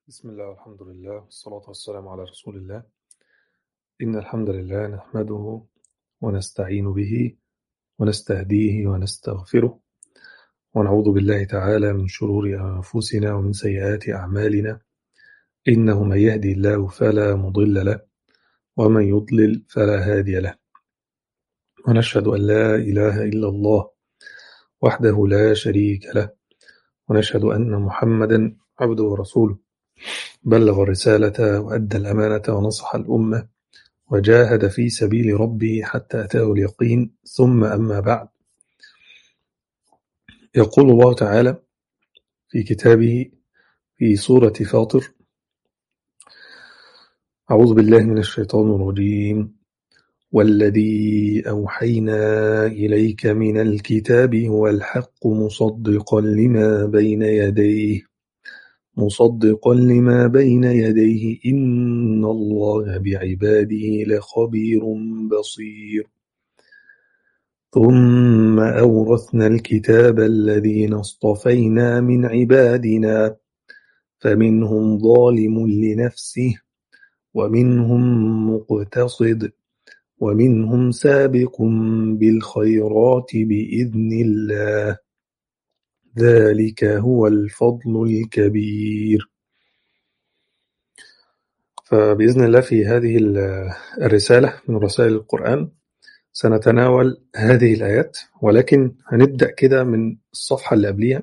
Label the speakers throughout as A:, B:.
A: بسم الله والحمد لله والصلاة والسلام على رسول الله إن الحمد لله نحمده ونستعين به ونستهديه ونستغفره ونعوذ بالله تعالى من شرور أنفسنا ومن سيئات أعمالنا إنه من يهدي الله فلا مضل له ومن يضلل فلا هادي له ونشهد أن لا إله إلا الله وحده لا شريك له ونشهد أن محمدا عبده ورسوله بلغ الرسالة وأدى الأمانة ونصح الأمة وجاهد في سبيل ربه حتى أتاه اليقين ثم أما بعد يقول الله تعالى في كتابه في سورة فاطر أعوذ بالله من الشيطان الرجيم والذي أوحينا إليك من الكتاب هو الحق مصدقا لما بين يديه مصدقا لما بين يديه إن الله بعباده لخبير بصير ثم أورثنا الكتاب الذين اصطفينا من عبادنا فمنهم ظالم لنفسه ومنهم مقتصد ومنهم سابق بالخيرات بإذن الله ذلك هو الفضل الكبير فبإذن الله في هذه الرسالة من رسائل القرآن سنتناول هذه الآيات ولكن هنبدأ كده من الصفحة اللي قبليها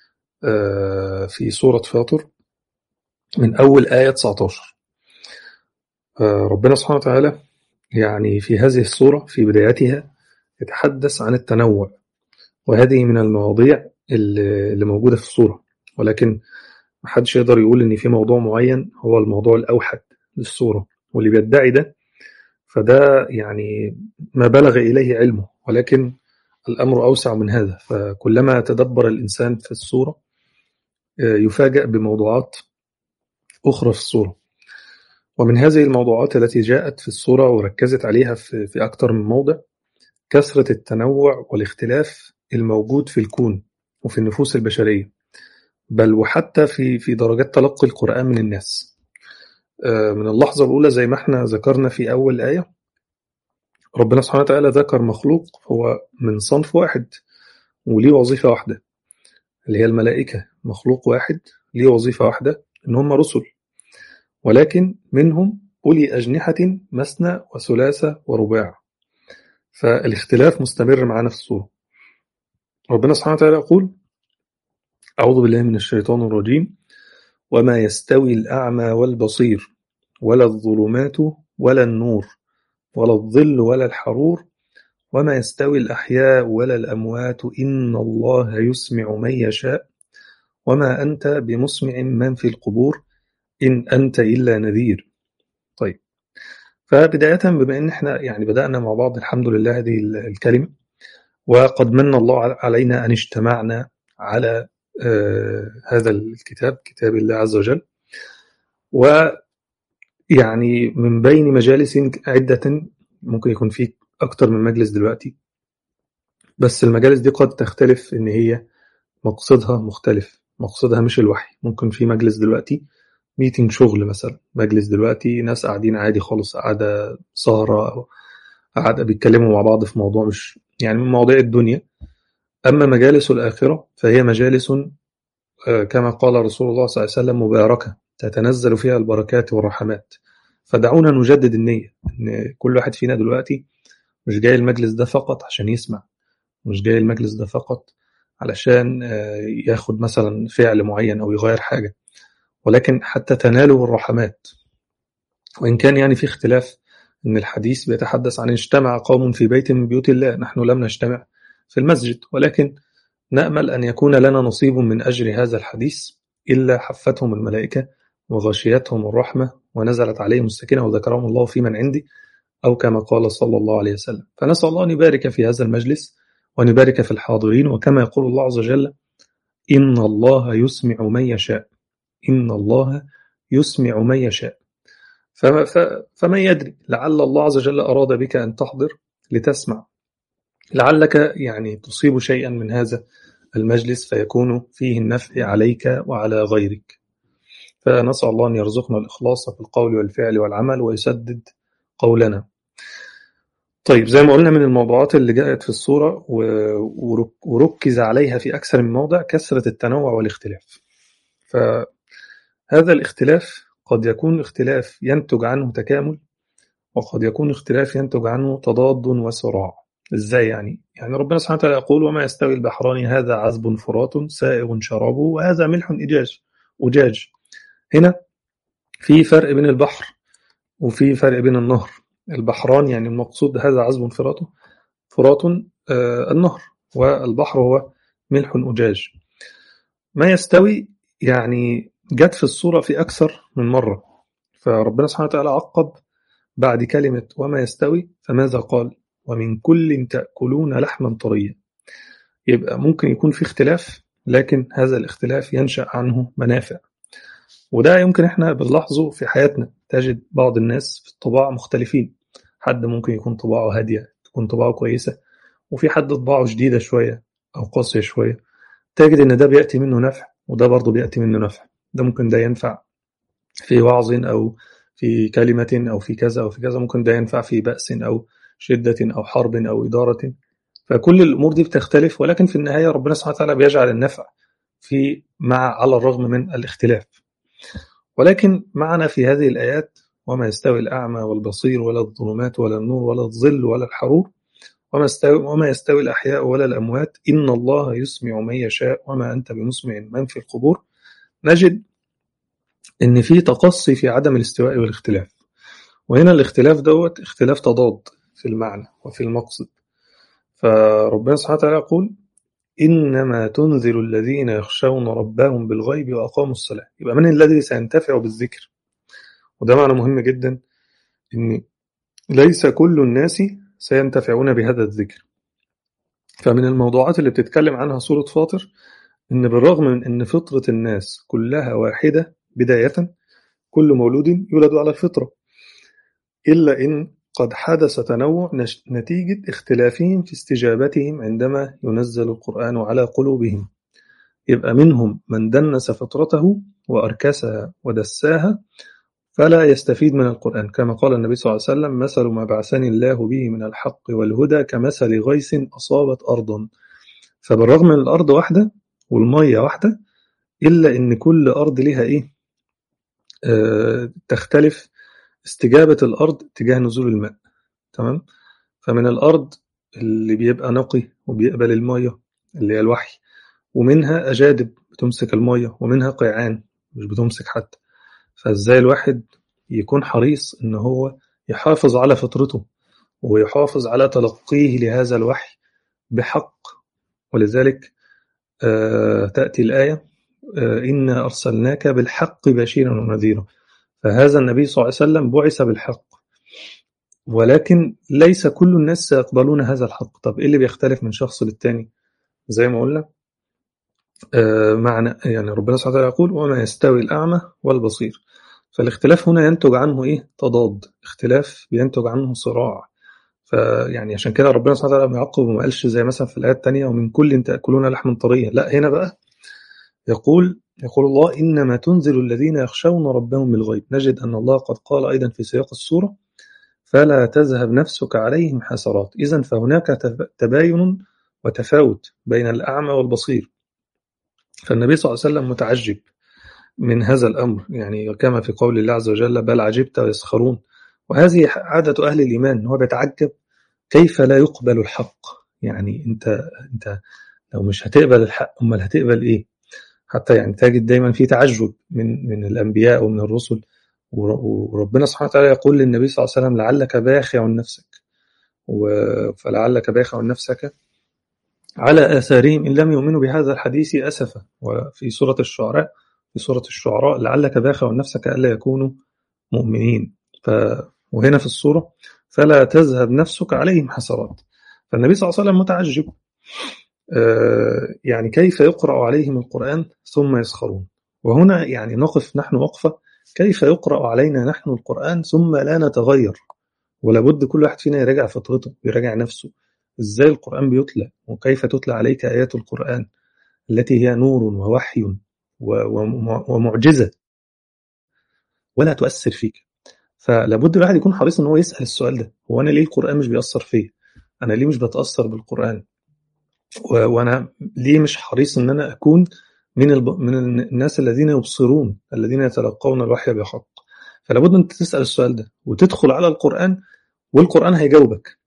A: في سورة فاطر من أول آية 19 ربنا سبحانه وتعالى يعني في هذه السورة في بدايتها يتحدث عن التنوع وهذه من المواضيع اللي موجودة في الصورة ولكن محدش يقدر يقول إن في موضوع معين هو الموضوع الأوحد للصورة واللي بيدعي ده فده يعني ما بلغ إليه علمه ولكن الأمر أوسع من هذا فكلما تدبر الإنسان في الصورة يفاجأ بموضوعات أخرى في الصورة ومن هذه الموضوعات التي جاءت في الصورة وركزت عليها في, في أكثر من موضع كثرة التنوع والاختلاف الموجود في الكون وفي النفوس البشرية بل وحتى في في درجات تلقي القرآن من الناس من اللحظة الأولى زي ما احنا ذكرنا في أول آية ربنا سبحانه وتعالى ذكر مخلوق هو من صنف واحد وليه وظيفة واحدة اللي هي الملائكة مخلوق واحد ليه وظيفة واحدة إن هم رسل ولكن منهم أولي أجنحة مثنى وثلاثة ورباع فالاختلاف مستمر معنا في الصورة ربنا سبحانه وتعالى يقول أعوذ بالله من الشيطان الرجيم وما يستوي الأعمى والبصير ولا الظلمات ولا النور ولا الظل ولا الحرور وما يستوي الأحياء ولا الأموات إن الله يسمع من يشاء وما أنت بمسمع من في القبور إن أنت إلا نذير طيب فبداية بما أن احنا يعني بدأنا مع بعض الحمد لله هذه الكلمة وقد من الله علينا أن اجتمعنا على آه هذا الكتاب كتاب الله عز وجل ويعني من بين مجالس عدة ممكن يكون في أكتر من مجلس دلوقتي بس المجالس دي قد تختلف إن هي مقصدها مختلف مقصدها مش الوحي ممكن في مجلس دلوقتي ميتنج شغل مثلا مجلس دلوقتي ناس قاعدين عادي خالص قاعدة سهرة أو قاعدة بيتكلموا مع بعض في موضوع مش يعني من مواضيع الدنيا أما مجالس الآخرة فهي مجالس كما قال رسول الله صلى الله عليه وسلم مباركة تتنزل فيها البركات والرحمات فدعونا نجدد النية إن كل واحد فينا دلوقتي مش جاي المجلس ده فقط عشان يسمع مش جاي المجلس ده فقط علشان ياخد مثلا فعل معين أو يغير حاجة ولكن حتى تناله الرحمات وإن كان يعني في اختلاف أن الحديث بيتحدث عن اجتمع قوم في بيت من بيوت الله نحن لم نجتمع في المسجد ولكن نأمل أن يكون لنا نصيب من أجر هذا الحديث إلا حفتهم الملائكة وغشيتهم الرحمة ونزلت عليهم السكينة وذكرهم الله في من عندي أو كما قال صلى الله عليه وسلم فنسأل الله أن يبارك في هذا المجلس وأن يبارك في الحاضرين وكما يقول الله عز وجل إن الله يسمع من يشاء إن الله يسمع من يشاء فمن يدري لعل الله عز وجل أراد بك أن تحضر لتسمع لعلك يعني تصيب شيئا من هذا المجلس فيكون فيه النفع عليك وعلى غيرك فنسأل الله أن يرزقنا الإخلاص في القول والفعل والعمل ويسدد قولنا طيب زي ما قلنا من الموضوعات اللي جاءت في الصورة وركز عليها في أكثر من موضع كثرة التنوع والاختلاف فهذا الاختلاف قد يكون اختلاف ينتج عنه تكامل وقد يكون اختلاف ينتج عنه تضاد وصراع ازاي يعني يعني ربنا سبحانه وتعالى يقول وما يستوي البحران هذا عذب فرات سائغ شرابه وهذا ملح إجاج أجاج هنا في فرق بين البحر وفي فرق بين النهر البحران يعني المقصود هذا عذب فرات فرات آه النهر والبحر هو ملح أجاج ما يستوي يعني جت في الصورة في أكثر من مرة فربنا سبحانه وتعالى عقب بعد كلمة وما يستوي فماذا قال ومن كل تأكلون لحما طريا يبقى ممكن يكون في اختلاف لكن هذا الاختلاف ينشأ عنه منافع وده يمكن احنا بنلاحظه في حياتنا تجد بعض الناس في الطباع مختلفين حد ممكن يكون طباعه هادية تكون طباعه كويسة وفي حد طباعه شديدة شوية أو قاسية شوية تجد إن ده بيأتي منه نفع وده برضه بيأتي منه نفع ده ممكن ده ينفع في وعظ أو في كلمة أو في كذا أو في كذا ممكن ده ينفع في بأس أو شدة أو حرب أو إدارة فكل الأمور دي بتختلف ولكن في النهاية ربنا سبحانه وتعالى بيجعل النفع في مع على الرغم من الاختلاف ولكن معنا في هذه الآيات وما يستوي الأعمى والبصير ولا الظلمات ولا النور ولا الظل ولا الحرور وما يستوي, وما يستوي الأحياء ولا الأموات إن الله يسمع من يشاء وما أنت بمسمع من في القبور نجد إن في تقصي في عدم الاستواء والاختلاف وهنا الاختلاف دوت اختلاف تضاد في المعنى وفي المقصد فربنا سبحانه وتعالى يقول إنما تنذر الذين يخشون ربهم بالغيب وأقاموا الصلاة يبقى من الذي سينتفع بالذكر وده معنى مهم جدا إن ليس كل الناس سينتفعون بهذا الذكر فمن الموضوعات اللي بتتكلم عنها سورة فاطر إن بالرغم من إن فطرة الناس كلها واحدة بداية كل مولود يولد على الفطرة إلا إن قد حدث تنوع نتيجة اختلافهم في استجابتهم عندما ينزل القرآن على قلوبهم يبقى منهم من دنس فطرته وأركسها ودساها فلا يستفيد من القرآن كما قال النبي صلى الله عليه وسلم مثل ما بعثني الله به من الحق والهدى كمثل غيث أصابت أرضا فبالرغم من الأرض واحدة والمية واحدة إلا إن كل أرض لها إيه آه تختلف استجابة الأرض تجاه نزول الماء تمام فمن الأرض اللي بيبقى نقي وبيقبل المية اللي هي الوحي ومنها أجادب بتمسك المية ومنها قيعان مش بتمسك حتى فازاي الواحد يكون حريص ان هو يحافظ على فطرته ويحافظ على تلقيه لهذا الوحي بحق ولذلك آه تأتي الآية آه إنا أرسلناك بالحق بشيرا ونذيرا فهذا النبي صلى الله عليه وسلم بعث بالحق ولكن ليس كل الناس سيقبلون هذا الحق طب إيه اللي بيختلف من شخص للتاني زي ما قلنا آه معنى يعني ربنا سبحانه وتعالى يقول وما يستوي الأعمى والبصير فالاختلاف هنا ينتج عنه إيه تضاد اختلاف بينتج عنه صراع فيعني عشان كده ربنا سبحانه وتعالى بيعقب وما قالش زي مثلا في الآية الثانية ومن كل تأكلون لحما طريا لا هنا بقى يقول يقول الله إنما تنزل الذين يخشون ربهم بالغيب نجد أن الله قد قال أيضا في سياق السورة فلا تذهب نفسك عليهم حسرات إذا فهناك تباين وتفاوت بين الأعمى والبصير فالنبي صلى الله عليه وسلم متعجب من هذا الأمر يعني كما في قول الله عز وجل بل عجبت ويسخرون وهذه عادة أهل الإيمان هو بيتعجب كيف لا يقبل الحق يعني أنت أنت لو مش هتقبل الحق أمال هتقبل إيه حتى يعني تجد دايما في تعجب من من الأنبياء ومن الرسل وربنا سبحانه وتعالى يقول للنبي صلى الله عليه وسلم لعلك باخع نفسك فلعلك باخع نفسك على آثارهم إن لم يؤمنوا بهذا الحديث أسفا وفي سورة الشعراء في سورة الشعراء لعلك باخع نفسك ألا يكونوا مؤمنين ف وهنا في السورة فلا تذهب نفسك عليهم حسرات فالنبي صلى الله عليه وسلم متعجب يعني كيف يقرأ عليهم القرآن ثم يسخرون وهنا يعني نقف نحن وقفة كيف يقرأ علينا نحن القرآن ثم لا نتغير ولابد كل واحد فينا يراجع فطرته ويراجع نفسه ازاي القرآن بيتلى وكيف تتلى عليك آيات القرآن التي هي نور ووحي ومعجزة ولا تؤثر فيك فلابد الواحد يكون حريص ان هو يسال السؤال ده هو انا ليه القران مش بيأثر فيا انا ليه مش بتاثر بالقران و- وانا ليه مش حريص ان انا اكون من الب... من الناس الذين يبصرون الذين يتلقون الوحي بحق فلابد انت تسال السؤال ده وتدخل على القران والقران هيجاوبك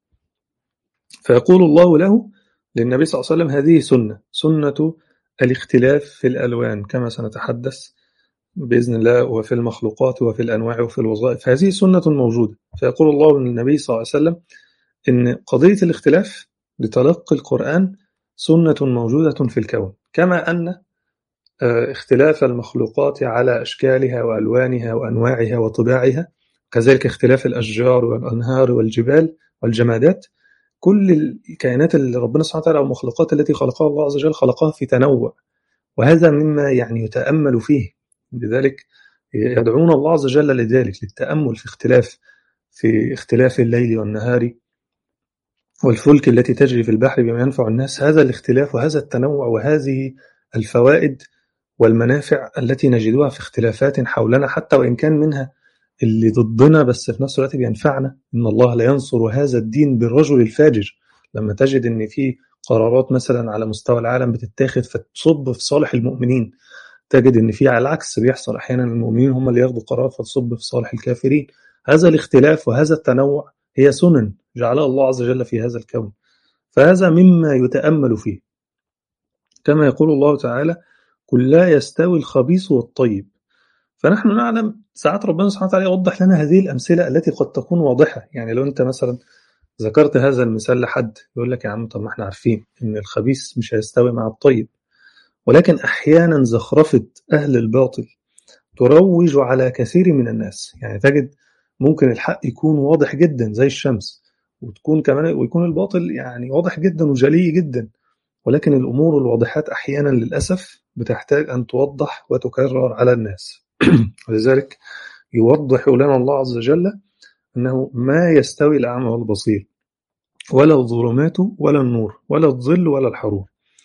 A: فيقول الله له للنبي صلى الله عليه وسلم هذه سنه سنه الاختلاف في الالوان كما سنتحدث باذن الله وفي المخلوقات وفي الانواع وفي الوظائف هذه سنه موجوده فيقول الله للنبي صلى الله عليه وسلم ان قضيه الاختلاف لتلقي القران سنه موجوده في الكون كما ان آه، اختلاف المخلوقات على اشكالها والوانها وانواعها وطباعها كذلك اختلاف الاشجار والانهار والجبال والجمادات كل الكائنات اللي ربنا سبحانه وتعالى او المخلوقات التي خلقها الله عز وجل خلقها في تنوع وهذا مما يعني يتامل فيه لذلك يدعون الله عز وجل لذلك للتامل في اختلاف في اختلاف الليل والنهار والفلك التي تجري في البحر بما ينفع الناس هذا الاختلاف وهذا التنوع وهذه الفوائد والمنافع التي نجدها في اختلافات حولنا حتى وإن كان منها اللي ضدنا بس في نفس الوقت بينفعنا إن الله لا ينصر هذا الدين بالرجل الفاجر لما تجد إن في قرارات مثلا على مستوى العالم بتتاخد فتصب في صالح المؤمنين تجد إن في على العكس بيحصل أحيانا المؤمنين هم اللي ياخدوا قرار فتصب في صالح الكافرين هذا الاختلاف وهذا التنوع هي سنن جعلها الله عز وجل في هذا الكون فهذا مما يتأمل فيه كما يقول الله تعالى قل لا يستوي الخبيث والطيب فنحن نعلم ساعات ربنا سبحانه وتعالى يوضح لنا هذه الأمثلة التي قد تكون واضحة يعني لو أنت مثلا ذكرت هذا المثال لحد يقول لك يا عم طب ما احنا عارفين ان الخبيث مش هيستوي مع الطيب ولكن احيانا زخرفه اهل الباطل تروج على كثير من الناس يعني تجد ممكن الحق يكون واضح جدا زي الشمس وتكون كمان ويكون الباطل يعني واضح جدا وجلي جدا ولكن الامور الواضحات احيانا للاسف بتحتاج ان توضح وتكرر على الناس ولذلك يوضح لنا الله عز وجل انه ما يستوي الاعمى والبصير ولا الظلمات ولا النور ولا الظل ولا الحرور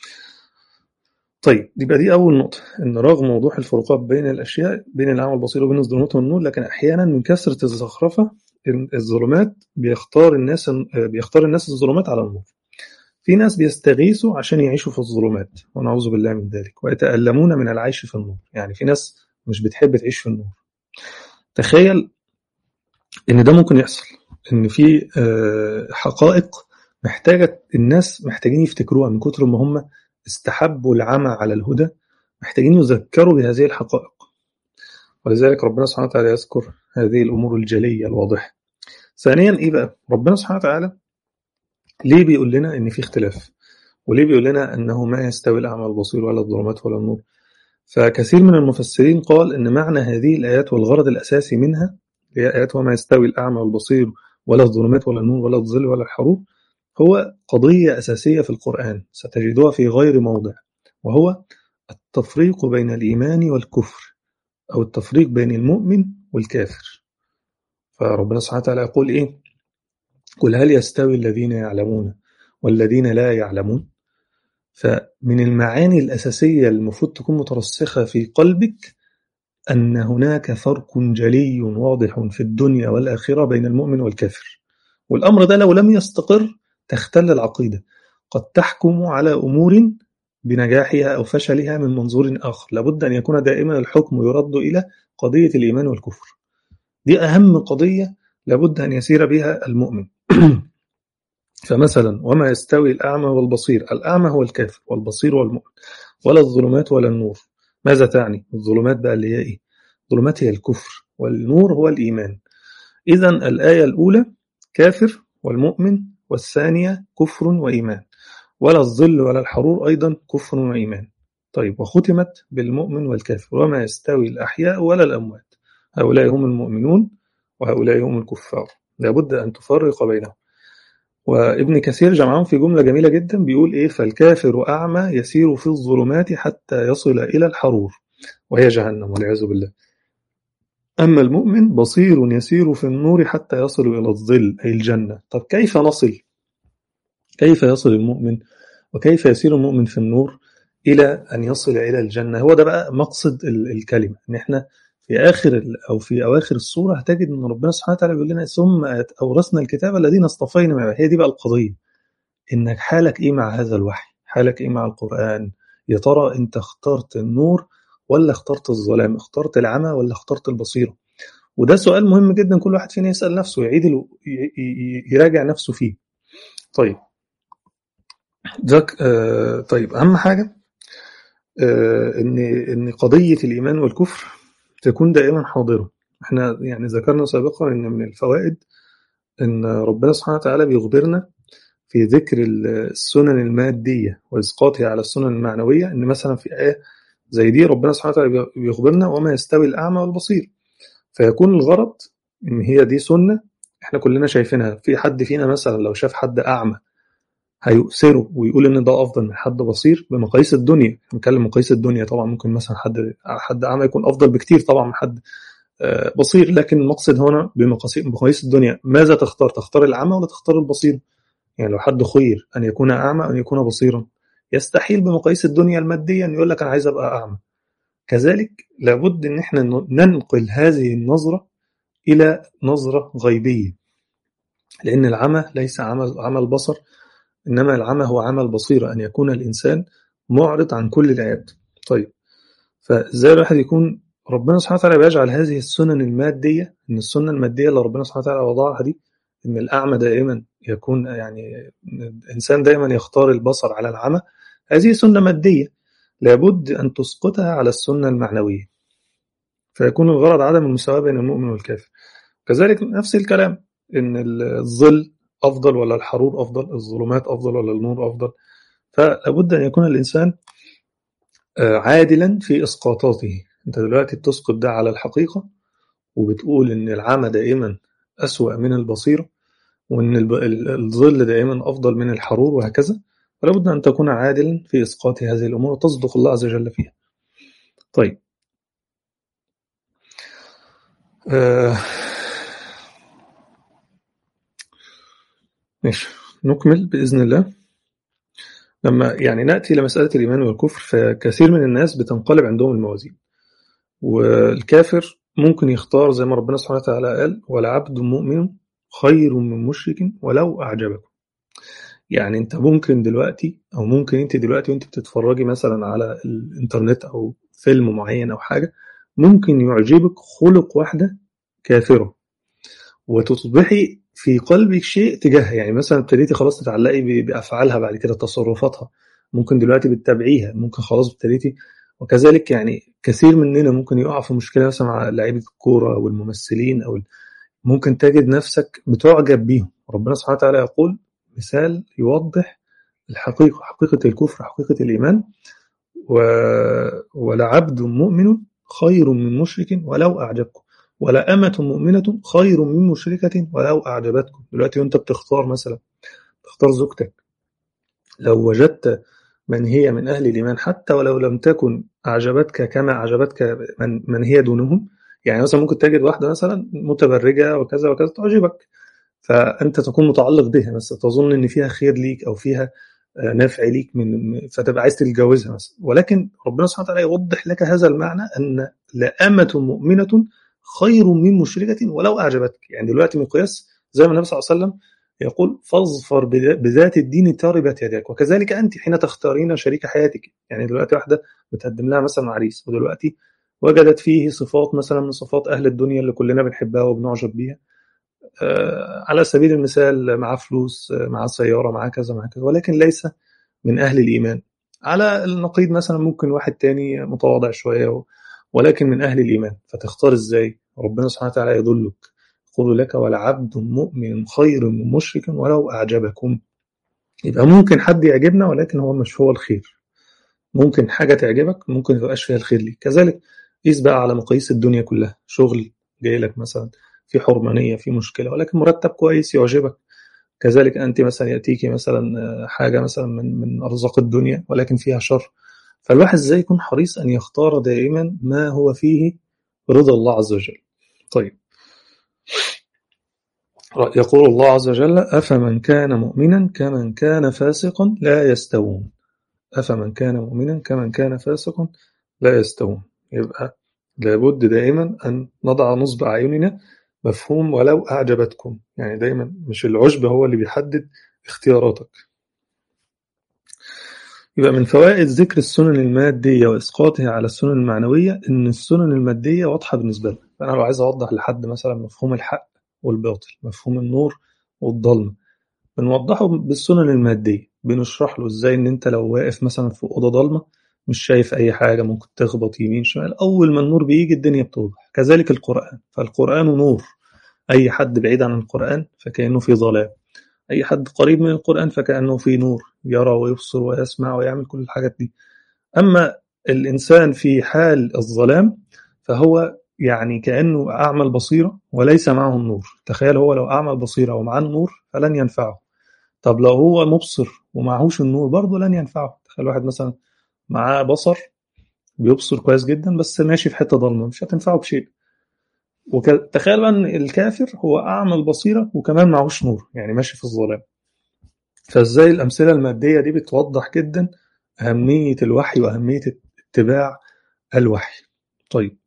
A: طيب يبقى دي اول نقطه ان رغم وضوح الفروقات بين الاشياء بين الاعمى والبصير وبين الظلمات والنور لكن احيانا من كثره الزخرفه الظلمات بيختار الناس بيختار الناس الظلمات على النور في ناس بيستغيثوا عشان يعيشوا في الظلمات ونعوذ بالله من ذلك ويتألمون من العيش في النور يعني في ناس مش بتحب تعيش في النور تخيل ان ده ممكن يحصل ان في حقائق محتاجه الناس محتاجين يفتكروها من كتر ما هم استحبوا العمى على الهدى محتاجين يذكروا بهذه الحقائق ولذلك ربنا سبحانه وتعالى يذكر هذه الامور الجليه الواضحه ثانيا ايه بقى ربنا سبحانه وتعالى ليه بيقول لنا ان في اختلاف وليه بيقول لنا انه ما يستوي الاعمى والبصير ولا الظلمات ولا النور فكثير من المفسرين قال ان معنى هذه الايات والغرض الاساسي منها هي ايات وما يستوي الاعمى والبصير ولا الظلمات ولا النور ولا الظل ولا الحروب هو قضيه اساسيه في القران ستجدها في غير موضع وهو التفريق بين الايمان والكفر او التفريق بين المؤمن والكافر فربنا سبحانه وتعالى يقول ايه قل هل يستوي الذين يعلمون والذين لا يعلمون فمن المعاني الأساسية المفروض تكون مترسخة في قلبك أن هناك فرق جلي واضح في الدنيا والآخرة بين المؤمن والكافر والأمر ده لو لم يستقر تختل العقيدة قد تحكم على أمور بنجاحها أو فشلها من منظور آخر لابد أن يكون دائما الحكم يرد إلى قضية الإيمان والكفر دي أهم قضية لابد أن يسير بها المؤمن فمثلا وما يستوي الأعمى والبصير الأعمى هو الكافر والبصير هو المؤمن ولا الظلمات ولا النور ماذا تعني الظلمات بقى اللي هي إيه الظلمات هي الكفر والنور هو الإيمان إذا الآية الأولى كافر والمؤمن والثانية كفر وإيمان ولا الظل ولا الحرور أيضا كفر وإيمان طيب وختمت بالمؤمن والكافر وما يستوي الأحياء ولا الأموات هؤلاء هم المؤمنون وهؤلاء هم الكفار لابد أن تفرق بينهم وابن كثير جمعهم في جملة جميلة جدا بيقول إيه فالكافر أعمى يسير في الظلمات حتى يصل إلى الحرور وهي جهنم والعياذ بالله أما المؤمن بصير يسير في النور حتى يصل إلى الظل أي الجنة طب كيف نصل كيف يصل المؤمن وكيف يسير المؤمن في النور إلى أن يصل إلى الجنة هو ده بقى مقصد الكلمة إن إحنا في آخر أو في أواخر السورة هتجد إن ربنا سبحانه وتعالى بيقول لنا ثم أورثنا الكتاب الذين اصطفينا من هي دي بقى القضية إنك حالك إيه مع هذا الوحي حالك إيه مع القرآن يا ترى أنت اخترت النور ولا اخترت الظلام اخترت العمى ولا اخترت البصيرة وده سؤال مهم جدا كل واحد فينا يسأل نفسه يعيد يراجع نفسه فيه طيب ذاك آه طيب أهم حاجة آه ان ان قضيه الايمان والكفر تكون دائما حاضره احنا يعني ذكرنا سابقا ان من الفوائد ان ربنا سبحانه وتعالى بيخبرنا في ذكر السنن الماديه واسقاطها على السنن المعنويه ان مثلا في ايه زي دي ربنا سبحانه وتعالى بيخبرنا وما يستوي الاعمى والبصير فيكون الغرض ان هي دي سنه احنا كلنا شايفينها في حد فينا مثلا لو شاف حد اعمى هيؤثره ويقول ان ده افضل من حد بصير بمقاييس الدنيا نتكلم مقاييس الدنيا طبعا ممكن مثلا حد حد اعمى يكون افضل بكتير طبعا من حد بصير لكن المقصد هنا بمقاييس الدنيا ماذا تختار تختار العمى ولا تختار البصير يعني لو حد خير ان يكون اعمى ان يكون بصيرا يستحيل بمقاييس الدنيا الماديه ان يقول لك انا عايز ابقى اعمى كذلك لابد ان احنا ننقل هذه النظره الى نظره غيبيه لان العمى ليس عمى عمى البصر إنما العمى هو عمى البصيرة أن يكون الإنسان معرض عن كل الآيات طيب فإزاي الواحد يكون ربنا سبحانه وتعالى بيجعل هذه السنن المادية إن السنة المادية اللي ربنا سبحانه وتعالى وضعها دي إن الأعمى دائما يكون يعني الإنسان دائما يختار البصر على العمى هذه سنة مادية لابد أن تسقطها على السنة المعنوية فيكون الغرض عدم المساواة بين المؤمن والكافر كذلك نفس الكلام إن الظل أفضل ولا الحرور أفضل الظلمات أفضل ولا النور أفضل فلابد أن يكون الإنسان عادلا في إسقاطاته أنت دلوقتي بتسقط ده على الحقيقة وبتقول إن العمى دائما أسوأ من البصيرة وإن الظل دائما أفضل من الحرور وهكذا فلابد أن تكون عادلا في إسقاط هذه الأمور وتصدق الله عز وجل فيها طيب آه ماشي نكمل بإذن الله لما يعني نأتي لمسألة الإيمان والكفر فكثير من الناس بتنقلب عندهم الموازين والكافر ممكن يختار زي ما ربنا سبحانه وتعالى قال ولعبد مؤمن خير من مشرك ولو أعجبكم يعني انت ممكن دلوقتي او ممكن انت دلوقتي وانت بتتفرجي مثلا على الانترنت او فيلم معين او حاجه ممكن يعجبك خلق واحده كافره وتصبحي في قلبك شيء تجاهها يعني مثلا ابتديتي خلاص تتعلقي بافعالها بعد كده تصرفاتها ممكن دلوقتي بتتابعيها ممكن خلاص ابتديتي وكذلك يعني كثير مننا ممكن يقع في مشكله مثلا مع لعيبه الكوره او الممثلين او ممكن تجد نفسك بتعجب بيهم ربنا سبحانه وتعالى يقول مثال يوضح الحقيقه حقيقه الكفر حقيقه الايمان و... ولعبد مؤمن خير من مشرك ولو اعجبكم ولا أمة مؤمنة خير من مشركة ولو أعجبتكم دلوقتي وأنت بتختار مثلا تختار زوجتك لو وجدت من هي من أهل الإيمان حتى ولو لم تكن أعجبتك كما أعجبتك من, من هي دونهم يعني مثلا ممكن تجد واحدة مثلا متبرجة وكذا وكذا تعجبك فأنت تكون متعلق بها بس تظن إن فيها خير ليك أو فيها نفع ليك من فتبقى عايز تتجوزها مثلا ولكن ربنا سبحانه وتعالى يوضح لك هذا المعنى أن لأمة مؤمنة خير من مشركة ولو أعجبتك يعني دلوقتي مقياس زي ما النبي صلى الله عليه وسلم يقول فاظفر بذات الدين تربت يداك وكذلك أنت حين تختارين شريك حياتك يعني دلوقتي واحدة بتقدم لها مثلا عريس ودلوقتي وجدت فيه صفات مثلا من صفات أهل الدنيا اللي كلنا بنحبها وبنعجب بيها آه على سبيل المثال معاه فلوس معاه سيارة معاه كذا معاه كذا ولكن ليس من أهل الإيمان على النقيض مثلا ممكن واحد تاني متواضع شوية ولكن من أهل الإيمان فتختار إزاي ربنا سبحانه وتعالى يدلك يقول لك ولعبد مؤمن خير من مشرك ولو أعجبكم يبقى ممكن حد يعجبنا ولكن هو مش هو الخير ممكن حاجة تعجبك ممكن تبقاش فيها الخير ليك كذلك قيس بقى على مقاييس الدنيا كلها شغل جاي لك مثلا في حرمانية في مشكلة ولكن مرتب كويس يعجبك كذلك أنت مثلا يأتيك مثلا حاجة مثلا من من أرزاق الدنيا ولكن فيها شر فالواحد ازاي يكون حريص أن يختار دائما ما هو فيه رضا الله عز وجل طيب يقول الله عز وجل أفمن كان مؤمنا كمن كان فاسقا لا يستوون أفمن كان مؤمنا كمن كان فاسقا لا يستوون يبقى لابد دائما أن نضع نصب أعيننا مفهوم ولو أعجبتكم يعني دايما مش العجب هو اللي بيحدد اختياراتك يبقى من فوائد ذكر السنن المادية وإسقاطها على السنن المعنوية إن السنن المادية واضحة بالنسبة لنا فأنا لو عايز أوضح لحد مثلا مفهوم الحق والباطل مفهوم النور والظلمة بنوضحه بالسنن المادية بنشرح له إزاي إن أنت لو واقف مثلا في أوضة ضلمة مش شايف أي حاجة ممكن تخبط يمين شمال أول ما النور بيجي الدنيا بتوضح كذلك القرآن فالقرآن نور أي حد بعيد عن القرآن فكأنه في ظلام أي حد قريب من القرآن فكأنه في نور يرى ويبصر ويسمع ويعمل كل الحاجات دي أما الإنسان في حال الظلام فهو يعني كأنه أعمى البصيرة وليس معه النور تخيل هو لو أعمى البصيرة ومعاه النور فلن ينفعه طب لو هو مبصر ومعهوش النور برضه لن ينفعه تخيل واحد مثلا معاه بصر بيبصر كويس جدا بس ماشي في حتة ضلمة مش هتنفعه بشيء وتخيل بقى ان الكافر هو اعمى البصيره وكمان معهوش نور يعني ماشي في الظلام فازاي الامثله الماديه دي بتوضح جدا اهميه الوحي واهميه اتباع الوحي طيب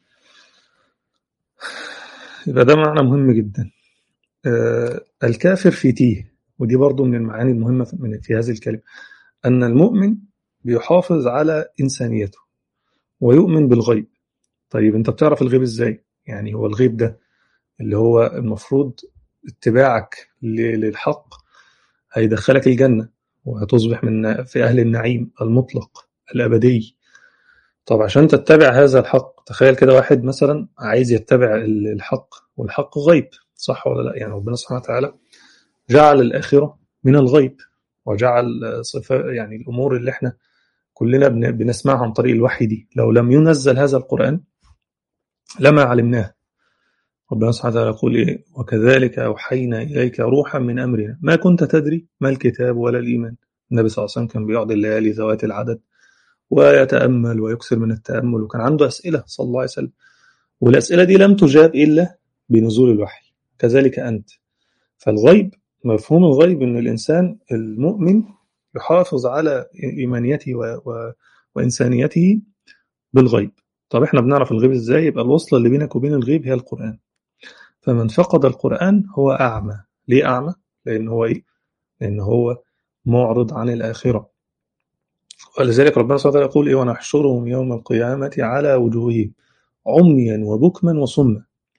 A: يبقى ده معنى مهم جدا آه الكافر في تيه ودي برضو من المعاني المهمه من في هذه الكلمه ان المؤمن بيحافظ على انسانيته ويؤمن بالغيب طيب انت بتعرف الغيب ازاي يعني هو الغيب ده اللي هو المفروض اتباعك للحق هيدخلك الجنة وهتصبح من في أهل النعيم المطلق الأبدي طب عشان تتبع هذا الحق تخيل كده واحد مثلا عايز يتبع الحق والحق غيب صح ولا لا يعني ربنا سبحانه وتعالى جعل الآخرة من الغيب وجعل صفة يعني الأمور اللي احنا كلنا بنسمعها عن طريق الوحي دي لو لم ينزل هذا القرآن لما علمناه ربنا سبحانه وتعالى يقول إيه وكذلك أوحينا إليك روحا من أمرنا ما كنت تدري ما الكتاب ولا الإيمان النبي صلى الله عليه وسلم كان بيقعد الليالي ذوات العدد ويتأمل ويكثر من التأمل وكان عنده أسئلة صلى الله عليه وسلم والأسئلة دي لم تجاب إلا بنزول الوحي كذلك أنت فالغيب مفهوم الغيب أن الإنسان المؤمن يحافظ على إيمانيته و... و... وإنسانيته بالغيب طب احنا بنعرف الغيب ازاي يبقى الوصلة اللي بينك وبين الغيب هي القرآن فمن فقد القرآن هو أعمى ليه أعمى؟ لأن هو إيه؟ لأن هو معرض عن الآخرة ولذلك ربنا سبحانه وتعالى يقول إيه ونحشرهم يوم القيامة على وجوههم عميا وبكما وصما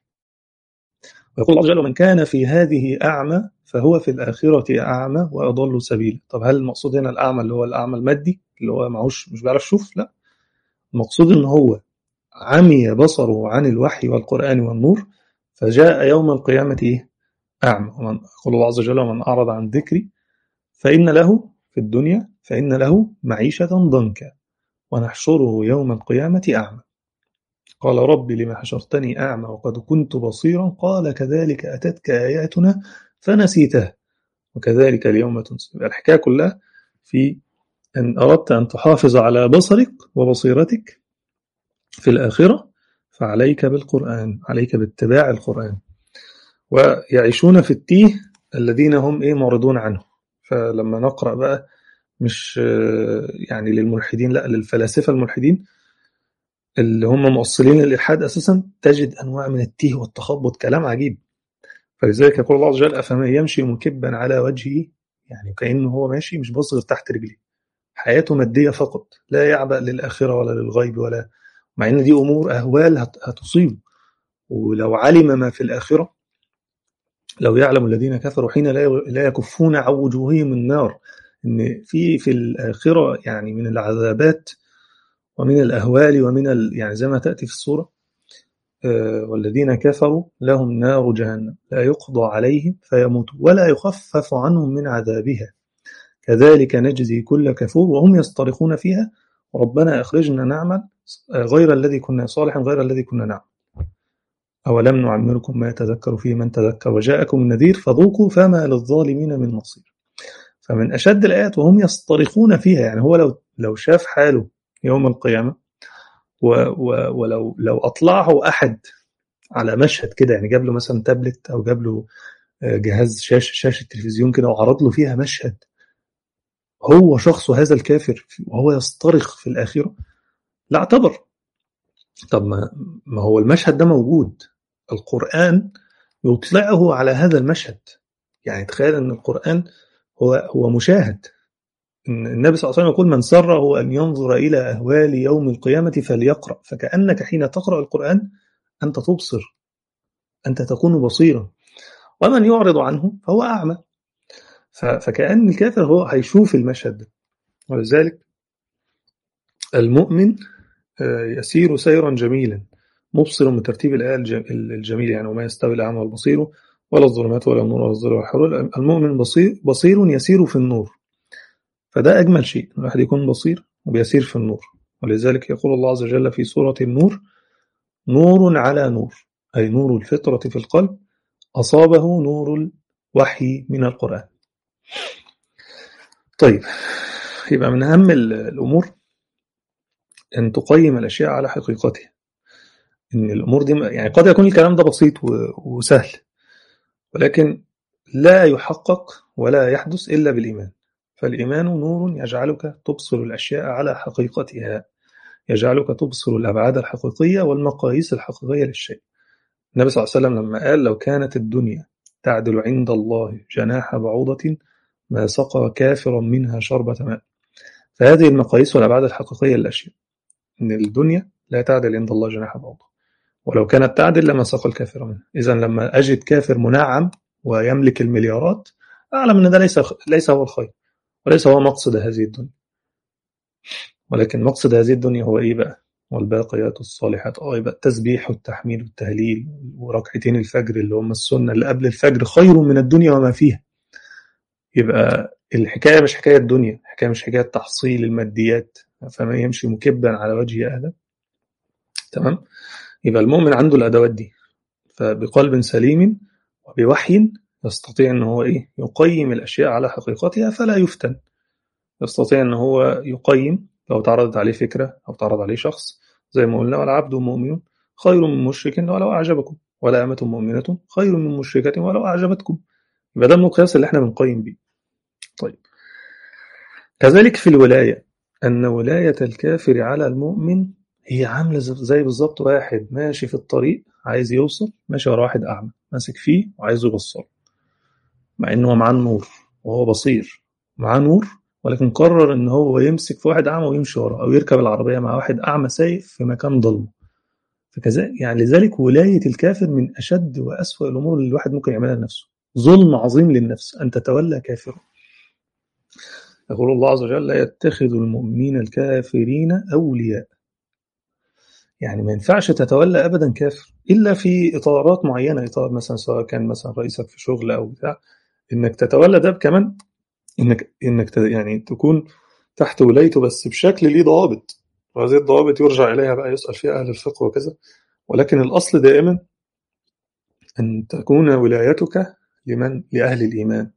A: ويقول الله جل ومن كان في هذه أعمى فهو في الآخرة أعمى وأضل سبيلا طب هل المقصود هنا الأعمى اللي هو الأعمى المادي اللي هو معهوش مش بيعرف يشوف لا المقصود ان هو عمي بصره عن الوحي والقرآن والنور فجاء يوم القيامة إيه؟ أعمى ومن يقول الله عز وجل ومن أعرض عن ذكري فإن له في الدنيا فإن له معيشة ضنكا ونحشره يوم القيامة أعمى قال رب لما حشرتني أعمى وقد كنت بصيرا قال كذلك أتتك آياتنا فنسيتها وكذلك اليوم تنسى الحكاية كلها في أن أردت أن تحافظ على بصرك وبصيرتك في الآخرة فعليك بالقرآن عليك باتباع القرآن ويعيشون في التيه الذين هم إيه معرضون عنه فلما نقرأ بقى مش يعني للملحدين لا للفلاسفة الملحدين اللي هم مؤصلين للإلحاد أساسا تجد أنواع من التيه والتخبط كلام عجيب فلذلك يقول الله عز وجل أفمن يمشي مكبا على وجهه يعني كأنه هو ماشي مش باص غير تحت رجليه حياته مادية فقط لا يعبأ للآخرة ولا للغيب ولا مع ان دي امور اهوال هتصيبه ولو علم ما في الاخره لو يعلم الذين كفروا حين لا يكفون عن وجوههم النار ان في في الاخره يعني من العذابات ومن الاهوال ومن ال يعني زي ما تاتي في السوره آه والذين كفروا لهم نار جهنم لا يقضى عليهم فيموتوا ولا يخفف عنهم من عذابها كذلك نجزي كل كفور وهم يصطرخون فيها ربنا اخرجنا نعمل غير الذي كنا صالحا غير الذي كنا نعمل أولم نعمركم ما يتذكر فيه من تذكر وجاءكم النذير فذوقوا فما للظالمين من نصير فمن أشد الآيات وهم يصطرخون فيها يعني هو لو لو شاف حاله يوم القيامة و و ولو لو أطلعه أحد على مشهد كده يعني جاب له مثلا تابلت أو جاب له جهاز شاشة شاشة تلفزيون كده وعرض له فيها مشهد هو شخص هذا الكافر وهو يصطرخ في الآخرة لا اعتبر طب ما ما هو المشهد ده موجود القرآن يطلعه على هذا المشهد يعني تخيل ان القرآن هو هو مشاهد إن النبي صلى الله عليه وسلم يقول من سره أن ينظر إلى أهوال يوم القيامة فليقرأ فكأنك حين تقرأ القرآن أنت تبصر أنت تكون بصيرا ومن يعرض عنه فهو أعمى فكأن الكافر هو هيشوف المشهد ده ولذلك المؤمن يسير سيرا جميلا مبصر من ترتيب الآية الجميل يعني وما يستوي الأعمى والبصير ولا الظلمات ولا النور ولا الظل ولا الحلول المؤمن بصير, بصير يسير في النور فده أجمل شيء الواحد يكون بصير وبيسير في النور ولذلك يقول الله عز وجل في سورة النور نور على نور أي نور الفطرة في القلب أصابه نور الوحي من القرآن طيب يبقى من أهم الأمور أن تقيم الأشياء على حقيقتها إن الأمور دي يعني قد يكون الكلام ده بسيط وسهل ولكن لا يحقق ولا يحدث إلا بالإيمان فالإيمان نور يجعلك تبصر الأشياء على حقيقتها يجعلك تبصر الأبعاد الحقيقية والمقاييس الحقيقية للشيء النبي صلى الله عليه وسلم لما قال لو كانت الدنيا تعدل عند الله جناح بعوضة ما سقى كافرا منها شربة ماء فهذه المقاييس والأبعاد الحقيقية للأشياء إن الدنيا لا تعدل عند الله جناح بعوضة ولو كانت تعدل لما سقى الكافر منها إذا لما أجد كافر منعم ويملك المليارات أعلم أن ده ليس ليس هو الخير وليس هو مقصد هذه الدنيا ولكن مقصد هذه الدنيا هو إيه بقى والباقيات الصالحات اه يبقى التسبيح والتحميد والتهليل وركعتين الفجر اللي هم السنة اللي قبل الفجر خير من الدنيا وما فيها يبقى الحكاية مش حكاية الدنيا الحكاية مش حكاية تحصيل الماديات فما يمشي مكبا على وجه أهله تمام يبقى المؤمن عنده الأدوات دي فبقلب سليم وبوحي يستطيع ان هو ايه يقيم الاشياء على حقيقتها فلا يفتن يستطيع ان هو يقيم لو تعرضت عليه فكره او تعرض عليه شخص زي ما قلنا والعبد مؤمن خير من مشرك ولو اعجبكم ولا امه مؤمنه خير من مشركه ولو اعجبتكم يبقى ده المقياس اللي احنا بنقيم بيه طيب كذلك في الولايه ان ولايه الكافر على المؤمن هي عامله زي بالظبط واحد ماشي في الطريق عايز يوصل ماشي ورا واحد اعمى ماسك فيه وعايز يوصله مع ان هو معاه النور وهو بصير معاه نور ولكن قرر ان هو يمسك في واحد اعمى ويمشي وراه او يركب العربيه مع واحد اعمى سايق في مكان ضلمه فكذا يعني لذلك ولايه الكافر من اشد واسوأ الامور اللي الواحد ممكن يعملها لنفسه ظلم عظيم للنفس ان تتولى كافرا يقول الله عز وجل لا يتخذ المؤمنين الكافرين اولياء يعني ما ينفعش تتولى ابدا كافر الا في اطارات معينه اطار مثلا سواء كان مثلا رئيسك في شغل او بتاع انك تتولى ده كمان انك انك يعني تكون تحت ولايته بس بشكل ليه ضوابط وهذه الضوابط يرجع اليها بقى يسال فيها اهل الفقه وكذا ولكن الاصل دائما ان تكون ولايتك لمن لاهل الايمان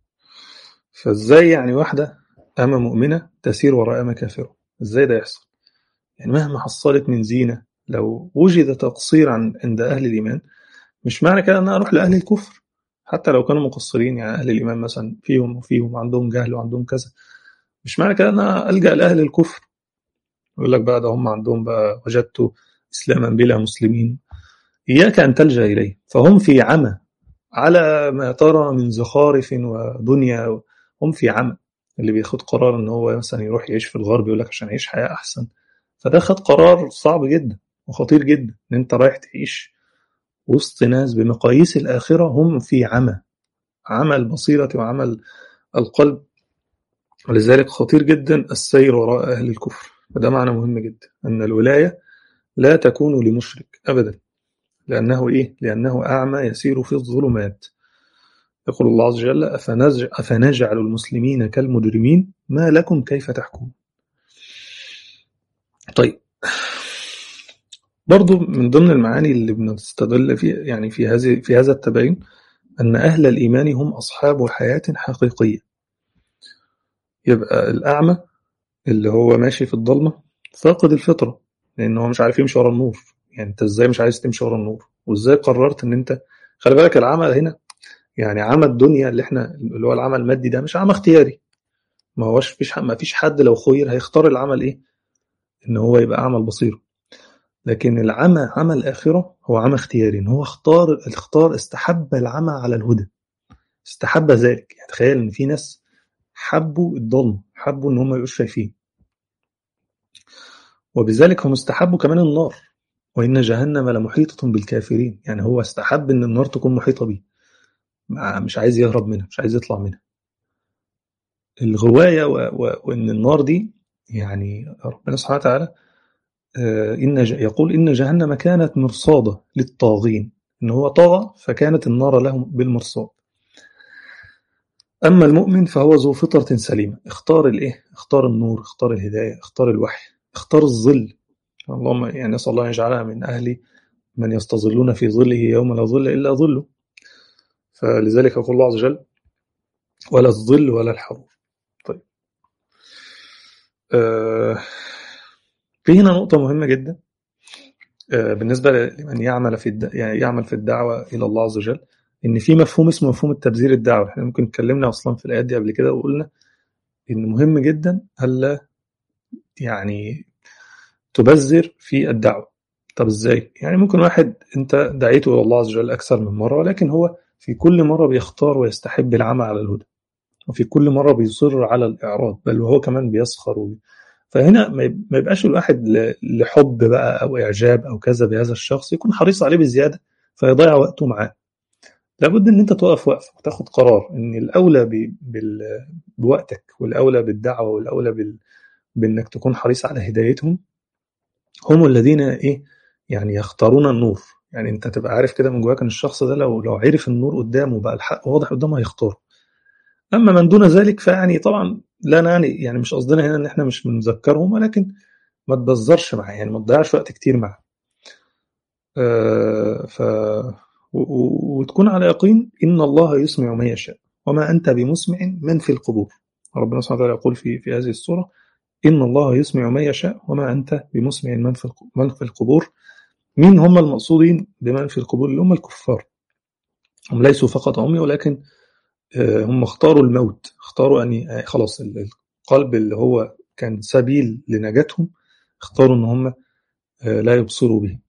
A: فازاي يعني واحده أمة مؤمنة تسير وراء أمة كافرة ازاي ده يحصل يعني مهما حصلت من زينة لو وجد تقصير عن عند أهل الإيمان مش معنى كده أن أنا أروح لأهل الكفر حتى لو كانوا مقصرين يعني أهل الإيمان مثلا فيهم وفيهم عندهم جهل وعندهم كذا مش معنى كده أن أنا ألجأ لأهل الكفر يقول لك بقى ده هم عندهم بقى وجدت إسلاما بلا مسلمين إياك أن تلجأ إليه فهم في عمى على ما ترى من زخارف ودنيا هم في عمى اللي بياخد قرار ان هو مثلا يروح يعيش في الغرب يقول لك عشان اعيش حياه احسن فده خد قرار صعب جدا وخطير جدا ان انت رايح تعيش وسط ناس بمقاييس الاخره هم في عمى عمى البصيره وعمى القلب ولذلك خطير جدا السير وراء اهل الكفر فده معنى مهم جدا ان الولايه لا تكون لمشرك ابدا لانه ايه لانه اعمى يسير في الظلمات يقول الله عز وجل أفنجعل المسلمين كالمجرمين ما لكم كيف تحكمون طيب برضو من ضمن المعاني اللي بنستدل في يعني في هذه في هذا التباين أن أهل الإيمان هم أصحاب حياة حقيقية يبقى الأعمى اللي هو ماشي في الضلمة فاقد الفطرة لأن هو مش عارف يمشي ورا النور يعني أنت إزاي مش عايز تمشي ورا النور وإزاي قررت إن أنت خلي بالك العمى هنا يعني عمى الدنيا اللي احنا اللي هو العمل المادي ده مش عمى اختياري ما هوش فيش ما فيش حد لو خير هيختار العمل ايه ان هو يبقى اعمى بصيره لكن العمى عمى الآخرة هو عمى اختياري إن هو اختار اختار استحب العمى على الهدى استحب ذلك يعني تخيل إن في ناس حبوا الظلم حبوا إن هم يبقوش شايفين وبذلك هم استحبوا كمان النار وإن جهنم لمحيطة بالكافرين يعني هو استحب إن النار تكون محيطة بيه مش عايز يهرب منها مش عايز يطلع منها الغواية و... و... وإن النار دي يعني ربنا سبحانه وتعالى إن ج... يقول إن جهنم كانت مرصادة للطاغين إن هو طغى فكانت النار لهم بالمرصاد أما المؤمن فهو ذو فطرة سليمة اختار الإيه؟ اختار النور اختار الهداية اختار الوحي اختار الظل اللهم يعني نسأل الله أن يجعلها من أهل من يستظلون في ظله يوم لا ظل إلا ظله فلذلك يقول الله عز وجل ولا الظل ولا الحرور طيب آه في هنا نقطة مهمة جدا آه بالنسبة لمن يعمل في الد... يعني يعمل في الدعوة إلى الله عز وجل إن في مفهوم اسمه مفهوم التبذير الدعوة احنا ممكن اتكلمنا أصلا في الآيات دي قبل كده وقلنا إن مهم جدا ألا يعني تبذر في الدعوة طب ازاي؟ يعني ممكن واحد انت دعيته الى الله عز وجل اكثر من مره ولكن هو في كل مره بيختار ويستحب العمى على الهدى وفي كل مره بيصر على الاعراض بل وهو كمان بيسخر وبي... فهنا ما يبقاش الواحد لحب بقى او اعجاب او كذا بهذا الشخص يكون حريص عليه بزياده فيضيع وقته معاه لابد ان انت توقف وقفه وتاخد قرار ان الاولى ب... بال... بوقتك والاولى بالدعوه والاولى بال... بانك تكون حريص على هدايتهم هم الذين ايه يعني يختارون النور يعني انت تبقى عارف كده من جواك ان الشخص ده لو لو عرف النور قدامه بقى الحق واضح قدامه هيختاره اما من دون ذلك فيعني طبعا لا نعني يعني مش قصدنا هنا ان احنا مش بنذكرهم ولكن ما تبذرش معاه يعني ما تضيعش وقت كتير معاه آه ف و... وتكون على يقين ان الله يسمع من يشاء وما انت بمسمع من في القبور ربنا سبحانه وتعالى يقول في في هذه السوره إن الله يسمع من يشاء وما أنت بمسمع من في من في القبور مين هم المقصودين بمن في القبور اللي هم الكفار هم ليسوا فقط عمي ولكن هم اختاروا الموت اختاروا أن خلاص القلب اللي هو كان سبيل لنجاتهم اختاروا أن هم لا يبصروا به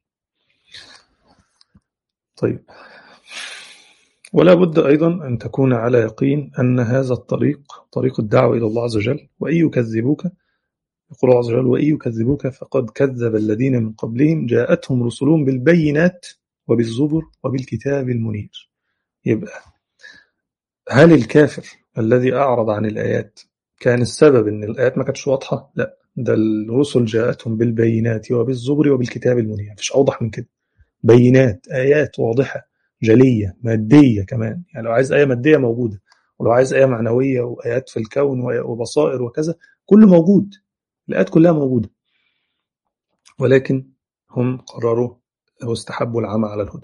A: طيب ولا بد أيضا أن تكون على يقين أن هذا الطريق طريق الدعوة إلى الله عز وجل وإن يكذبوك يقول الله عز وجل وإن يكذبوك فقد كذب الذين من قبلهم جاءتهم رسلهم بالبينات وبالزبر وبالكتاب المنير يبقى هل الكافر الذي أعرض عن الآيات كان السبب أن الآيات ما كانتش واضحة؟ لا ده الرسل جاءتهم بالبينات وبالزبر وبالكتاب المنير مفيش أوضح من كده بينات آيات واضحة جلية مادية كمان يعني لو عايز آية مادية موجودة ولو عايز آية معنوية وآيات في الكون وبصائر وكذا كله موجود الآيات كلها موجودة ولكن هم قرروا أو استحبوا العمى على الهدى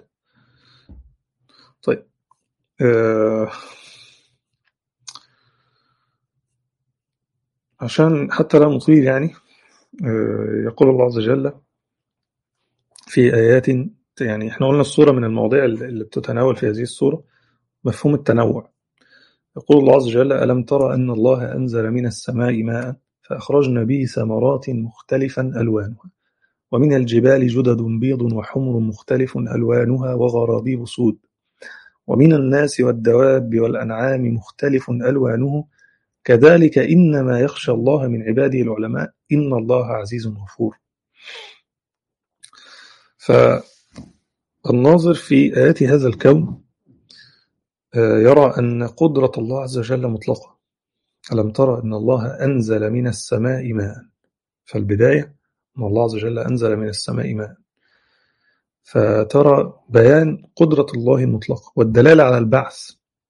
A: طيب آه عشان حتى لا نطيل يعني آه يقول الله عز وجل في آيات يعني احنا قلنا الصورة من المواضيع اللي بتتناول في هذه الصورة مفهوم التنوع يقول الله عز وجل ألم ترى أن الله أنزل من السماء ماء فأخرجنا به ثمرات مختلفا ألوانها ومن الجبال جدد بيض وحمر مختلف ألوانها وغرابيب سود ومن الناس والدواب والأنعام مختلف ألوانه كذلك إنما يخشى الله من عباده العلماء إن الله عزيز غفور فالناظر في آيات هذا الكون يرى أن قدرة الله عز وجل مطلقة ألم ترى أن الله أنزل من السماء ماء فالبداية أن الله عز وجل أنزل من السماء ماء فترى بيان قدرة الله المطلقة والدلالة على البعث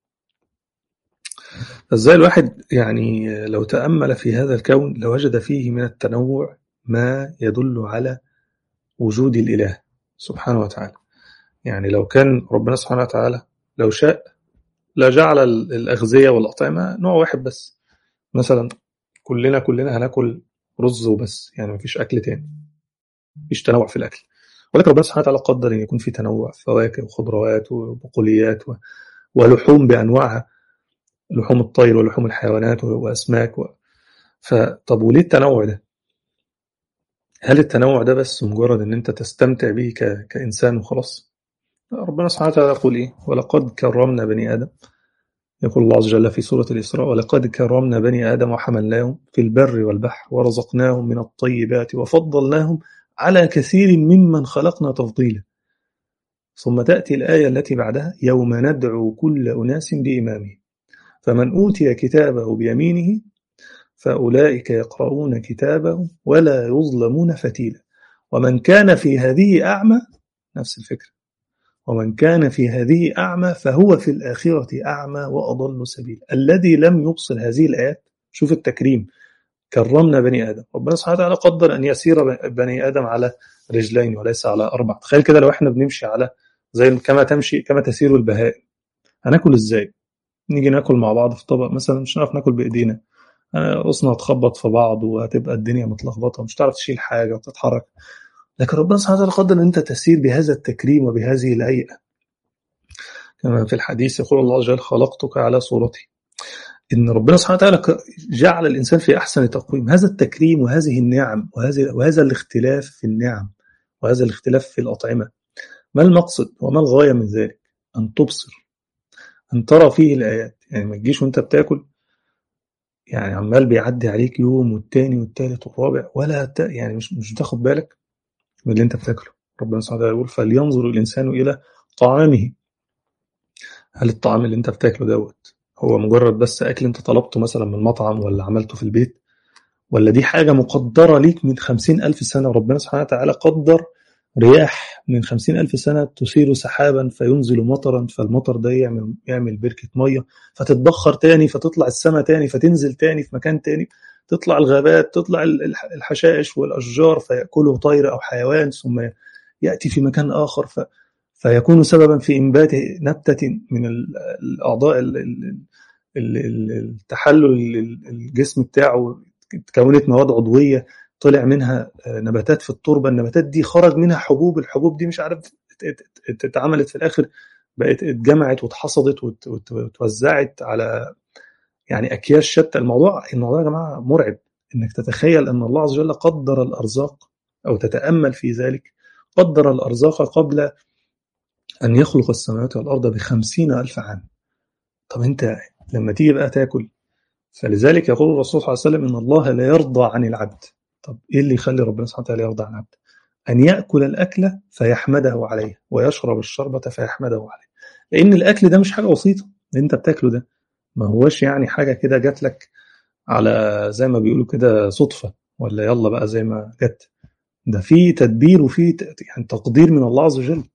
A: ازاي الواحد يعني لو تأمل في هذا الكون لوجد فيه من التنوع ما يدل على وجود الإله سبحانه وتعالى يعني لو كان ربنا سبحانه وتعالى لو شاء لجعل الأغذية والأطعمة نوع واحد بس مثلا كلنا كلنا هناكل رز وبس يعني مفيش أكل تاني مفيش تنوع في الأكل ولكن ربنا سبحانه وتعالى قدر أن يكون في تنوع فواكه وخضروات وبقوليات و... ولحوم بأنواعها لحوم الطير ولحوم الحيوانات وأسماك و... فطب وليه التنوع ده؟ هل التنوع ده بس مجرد ان انت تستمتع به ك... كإنسان وخلاص ربنا سبحانه وتعالى يقول ايه ولقد كرمنا بني آدم يقول الله عز وجل في سورة الإسراء ولقد كرمنا بني آدم وحملناهم في البر والبحر ورزقناهم من الطيبات وفضلناهم على كثير ممن خلقنا تفضيلا ثم تأتي الآية التي بعدها يوم ندعو كل أناس بإمامه فمن أوتي كتابه بيمينه فأولئك يقرؤون كتابه ولا يظلمون فتيلا ومن كان في هذه أعمى نفس الفكرة ومن كان في هذه أعمى فهو في الآخرة أعمى وأضل سبيل الذي لم يبصر هذه الآيات شوف التكريم كرمنا بني آدم ربنا سبحانه وتعالى قدر أن يسير بني آدم على رجلين وليس على أربع تخيل كده لو احنا بنمشي على زي كما تمشي كما تسير البهائم هناكل ازاي نيجي ناكل مع بعض في طبق مثلا مش هنعرف ناكل بايدينا رؤوسنا هتخبط في بعض وهتبقى الدنيا متلخبطه مش هتعرف تشيل حاجه وتتحرك لكن ربنا سبحانه وتعالى قدر ان انت تسير بهذا التكريم وبهذه الهيئه كما في الحديث يقول الله عز وجل خلقتك على صورتي ان ربنا سبحانه وتعالى جعل الانسان في احسن تقويم هذا التكريم وهذه النعم وهذه وهذا الاختلاف في النعم وهذا الاختلاف في الاطعمه ما المقصد وما الغايه من ذلك ان تبصر ان ترى فيه الايات يعني ما تجيش وانت بتاكل يعني عمال بيعدي عليك يوم والتاني والتالت والرابع ولا ت... يعني مش مش بتاخد بالك من اللي انت بتاكله ربنا سبحانه وتعالى يقول فلينظر الانسان الى طعامه هل الطعام اللي انت بتاكله دوت هو مجرد بس اكل انت طلبته مثلا من مطعم ولا عملته في البيت ولا دي حاجه مقدره ليك من خمسين ألف سنه وربنا سبحانه وتعالى قدر رياح من خمسين ألف سنة تثير سحابا فينزل مطرا فالمطر ده يعمل, يعمل بركة مية فتتبخر تاني فتطلع السماء تاني فتنزل تاني في مكان تاني تطلع الغابات تطلع الحشائش والأشجار فيأكله طير أو حيوان ثم يأتي في مكان آخر ف فيكون سببا في إنبات نبتة من الأعضاء التحلل الجسم بتاعه تكونت مواد عضوية طلع منها نباتات في التربه النباتات دي خرج منها حبوب الحبوب دي مش عارف اتعملت في الاخر بقت اتجمعت واتحصدت واتوزعت على يعني اكياس شتى الموضوع الموضوع يا جماعه مرعب انك تتخيل ان الله عز وجل قدر الارزاق او تتامل في ذلك قدر الارزاق قبل ان يخلق السماوات والارض بخمسين الف عام طب انت لما تيجي بقى تاكل فلذلك يقول الرسول صلى الله عليه وسلم ان الله لا يرضى عن العبد طب ايه اللي يخلي ربنا سبحانه وتعالى يرضى عن العبد؟ ان ياكل الاكل فيحمده عليه ويشرب الشربة فيحمده عليه. لان الاكل ده مش حاجه بسيطه اللي انت بتاكله ده ما هوش يعني حاجه كده جات لك على زي ما بيقولوا كده صدفه ولا يلا بقى زي ما جت ده في تدبير وفي يعني تقدير من الله عز وجل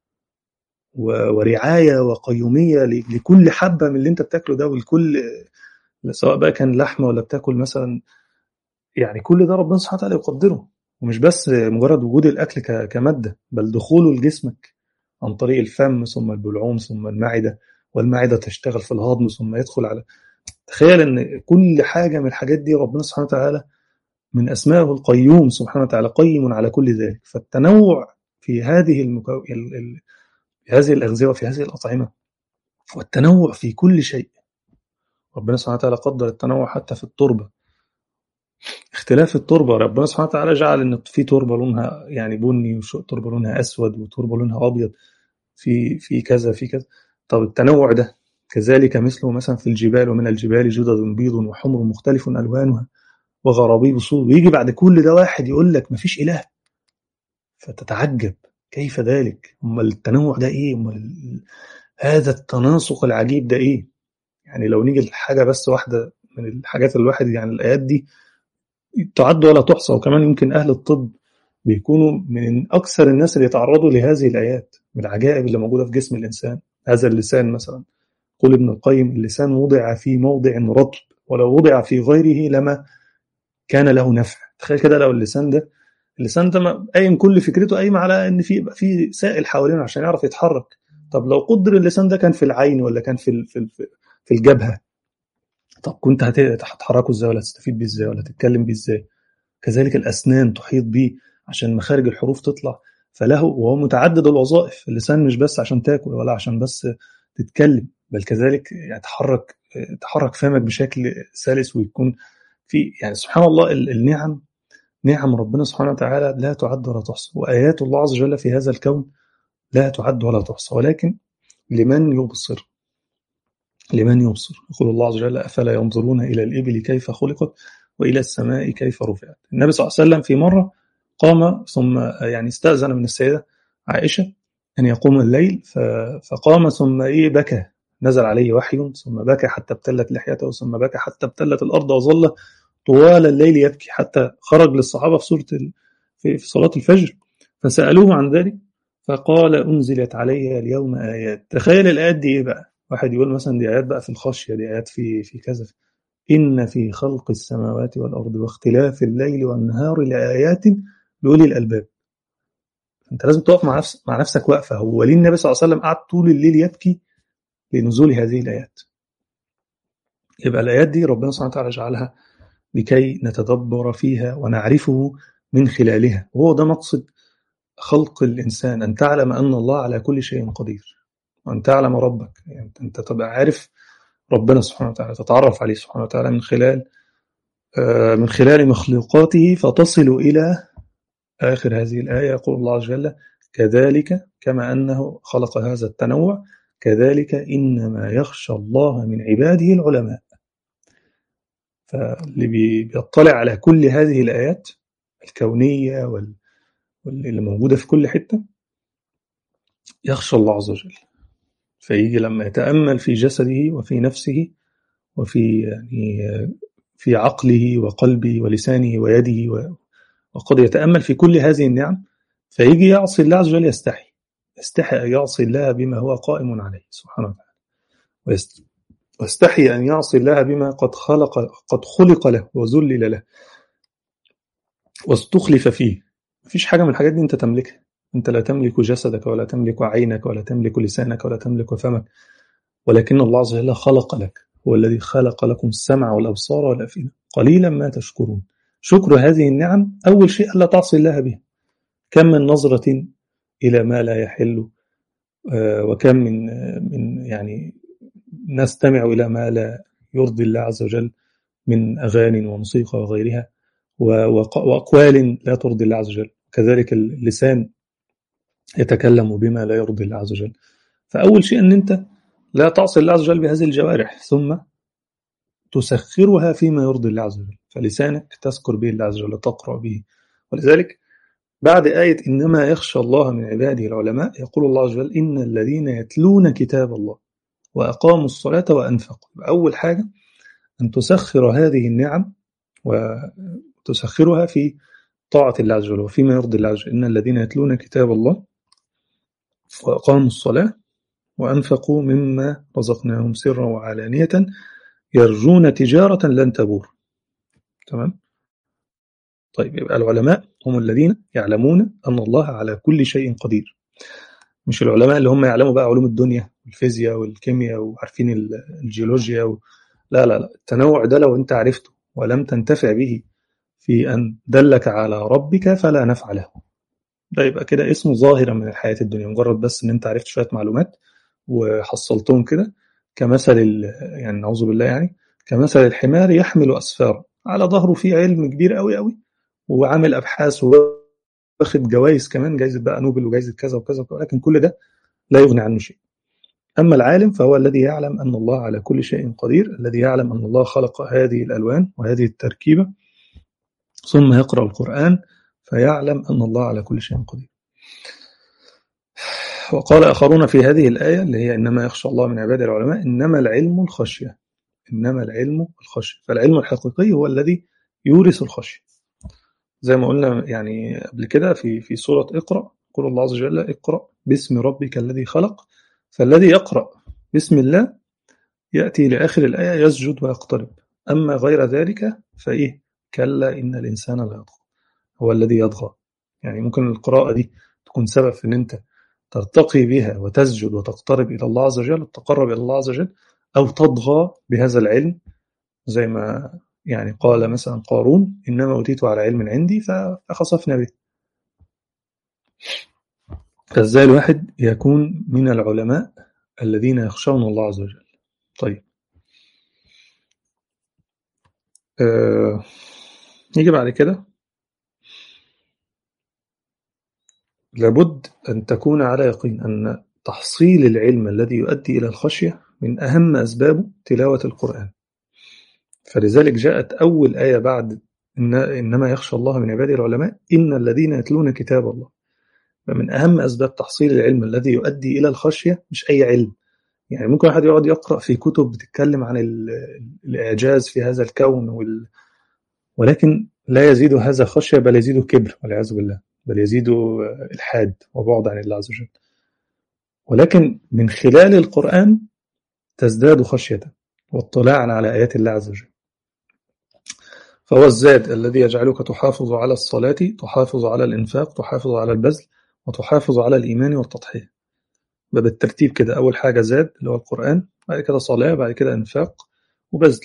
A: ورعايه وقيوميه لكل حبه من اللي انت بتاكله ده ولكل سواء بقى كان لحمه ولا بتاكل مثلا يعني كل ده ربنا سبحانه وتعالى يقدره ومش بس مجرد وجود الاكل كماده بل دخوله لجسمك عن طريق الفم ثم البلعوم ثم المعده والمعده تشتغل في الهضم ثم يدخل على تخيل ان كل حاجه من الحاجات دي ربنا سبحانه وتعالى من اسمائه القيوم سبحانه وتعالى قيم على كل ذلك فالتنوع في هذه المكو... في هذه الاغذيه وفي هذه الاطعمه والتنوع في كل شيء ربنا سبحانه وتعالى قدر التنوع حتى في التربه اختلاف التربة ربنا سبحانه وتعالى جعل ان في تربة لونها يعني بني وتربة لونها اسود وتربة لونها ابيض في في كذا في كذا طب التنوع ده كذلك مثله مثلا في الجبال ومن الجبال جدد بيض وحمر مختلف الوانها وغرابيب سود ويجي بعد كل ده واحد يقول لك مفيش اله فتتعجب كيف ذلك امال التنوع ده ايه امال هذا التناسق العجيب ده ايه يعني لو نيجي لحاجه بس واحده من الحاجات الواحد يعني الايات دي تعد ولا تحصى وكمان يمكن أهل الطب بيكونوا من أكثر الناس اللي يتعرضوا لهذه الآيات من العجائب اللي موجودة في جسم الإنسان هذا اللسان مثلا قول ابن القيم اللسان وضع في موضع رطب ولو وضع في غيره لما كان له نفع تخيل كده لو اللسان ده اللسان ده قايم كل فكرته قايمه على ان في في سائل حوالينه عشان يعرف يتحرك طب لو قدر اللسان ده كان في العين ولا كان في في في الجبهه طب كنت هتحركه ازاي ولا هتستفيد بيه ازاي ولا تتكلم بيه ازاي كذلك الاسنان تحيط بيه عشان مخارج الحروف تطلع فله وهو متعدد الوظائف اللسان مش بس عشان تاكل ولا عشان بس تتكلم بل كذلك يتحرك تحرك فمك بشكل سلس ويكون في يعني سبحان الله النعم نعم ربنا سبحانه وتعالى لا تعد ولا تحصى وآيات الله عز وجل في هذا الكون لا تعد ولا تحصى ولكن لمن يبصر لمن يبصر يقول الله عز وجل أفلا ينظرون إلى الإبل كيف خلقت وإلى السماء كيف رفعت النبي صلى الله عليه وسلم في مرة قام ثم يعني استأذن من السيدة عائشة أن يقوم الليل فقام ثم إيه بكى نزل عليه وحي ثم بكى حتى ابتلت لحيته ثم بكى حتى ابتلت الأرض وظل طوال الليل يبكي حتى خرج للصحابة في سورة في صلاة الفجر فسألوه عن ذلك فقال أنزلت علي اليوم آيات تخيل الآيات دي إيه بقى واحد يقول مثلا دي آيات بقى في الخشية دي آيات في في كذا إن في خلق السماوات والأرض واختلاف الليل والنهار لآيات لأولي الألباب أنت لازم تقف مع نفسك مع نفسك وقفة هو ليه النبي صلى الله عليه وسلم قعد طول الليل يبكي لنزول هذه الآيات يبقى الآيات دي ربنا سبحانه وتعالى جعلها لكي نتدبر فيها ونعرفه من خلالها وهو ده مقصد خلق الإنسان أن تعلم أن الله على كل شيء قدير وأن تعلم ربك يعني أنت تبقى عارف ربنا سبحانه وتعالى تتعرف عليه سبحانه وتعالى من خلال من خلال مخلوقاته فتصل إلى آخر هذه الآية يقول الله عز وجل كذلك كما أنه خلق هذا التنوع كذلك إنما يخشى الله من عباده العلماء فاللي بيطلع على كل هذه الآيات الكونية واللي موجودة في كل حتة يخشى الله عز وجل فيجي لما يتأمل في جسده وفي نفسه وفي يعني في عقله وقلبه ولسانه ويده وقد يتأمل في كل هذه النعم فيجي يعصي الله عز وجل يستحي يستحي أن يعصي الله بما هو قائم عليه سبحانه وتعالى ويستحي أن يعصي الله بما قد خلق قد خلق له وذلل له واستخلف فيه مفيش حاجة من الحاجات دي أنت تملكها أنت لا تملك جسدك ولا تملك عينك ولا تملك لسانك ولا تملك فمك ولكن الله عز وجل خلق لك هو الذي خلق لكم السمع والأبصار والأفئدة قليلا ما تشكرون شكر هذه النعم أول شيء ألا تعصي الله به كم من نظرة إلى ما لا يحل وكم من من يعني نستمع إلى ما لا يرضي الله عز وجل من أغاني وموسيقى وغيرها وأقوال لا ترضي الله عز وجل كذلك اللسان يتكلم بما لا يرضي الله عز وجل فأول شيء أن أنت لا تعصي الله عز وجل بهذه الجوارح ثم تسخرها فيما يرضي الله عز وجل فلسانك تذكر به الله عز وجل تقرأ به ولذلك بعد آية إنما يخشى الله من عباده العلماء يقول الله عز وجل إن الذين يتلون كتاب الله وأقاموا الصلاة وأنفقوا أول حاجة أن تسخر هذه النعم وتسخرها في طاعة الله عز وجل وفيما يرضي الله عز وجل إن الذين يتلون كتاب الله وأقاموا الصلاة وأنفقوا مما رزقناهم سرا وعلانية يرجون تجارة لن تبور تمام طيب يبقى العلماء هم الذين يعلمون أن الله على كل شيء قدير مش العلماء اللي هم يعلموا بقى علوم الدنيا والفيزياء والكيمياء وعارفين الجيولوجيا و... لا لا لا التنوع ده لو انت عرفته ولم تنتفع به في أن دلك على ربك فلا نفع له ده يبقى كده اسمه ظاهرا من الحياة الدنيا مجرد بس ان انت عرفت شوية معلومات وحصلتهم كده كمثل يعني نعوذ بالله يعني كمثل الحمار يحمل أسفارا على ظهره فيه علم كبير قوي قوي وعامل أبحاث واخد جوائز كمان جائزة بقى نوبل وجائزة كذا وكذا ولكن كل ده لا يغني عنه شيء أما العالم فهو الذي يعلم أن الله على كل شيء قدير الذي يعلم أن الله خلق هذه الألوان وهذه التركيبة ثم يقرأ القرآن فيعلم أن الله على كل شيء قدير وقال آخرون في هذه الآية اللي هي إنما يخشى الله من عباد العلماء إنما العلم الخشية إنما العلم الخشية فالعلم الحقيقي هو الذي يورث الخشية زي ما قلنا يعني قبل كده في في سورة اقرأ يقول الله عز وجل اقرأ باسم ربك الذي خلق فالذي يقرأ بسم الله يأتي لآخر الآية يسجد ويقترب أما غير ذلك فإيه كلا إن الإنسان لا يطغى هو الذي يطغى يعني ممكن القراءة دي تكون سبب في إن أنت ترتقي بها وتسجد وتقترب إلى الله عز وجل وتقرب إلى الله عز وجل أو تطغى بهذا العلم زي ما يعني قال مثلا قارون إنما أوتيت على علم عندي فخسفنا به فازاي الواحد يكون من العلماء الذين يخشون الله عز وجل طيب آه نيجي بعد كده لابد أن تكون على يقين أن تحصيل العلم الذي يؤدي إلى الخشية من أهم أسبابه تلاوة القرآن فلذلك جاءت أول آية بعد إن إنما يخشى الله من عباده العلماء إن الذين يتلون كتاب الله فمن أهم أسباب تحصيل العلم الذي يؤدي إلى الخشية مش أي علم يعني ممكن واحد يقعد يقرأ في كتب بتتكلم عن الإعجاز في هذا الكون وال... ولكن لا يزيد هذا خشية بل يزيد كبر والعياذ بالله بل يزيد الحاد وبعد عن الله عز وجل ولكن من خلال القرآن تزداد خشية واطلاعا على آيات الله عز وجل فهو الزاد الذي يجعلك تحافظ على الصلاة تحافظ على الإنفاق تحافظ على البذل وتحافظ على الإيمان والتضحية بالترتيب كده أول حاجة زاد اللي هو القرآن بعد كده صلاة بعد كده إنفاق وبذل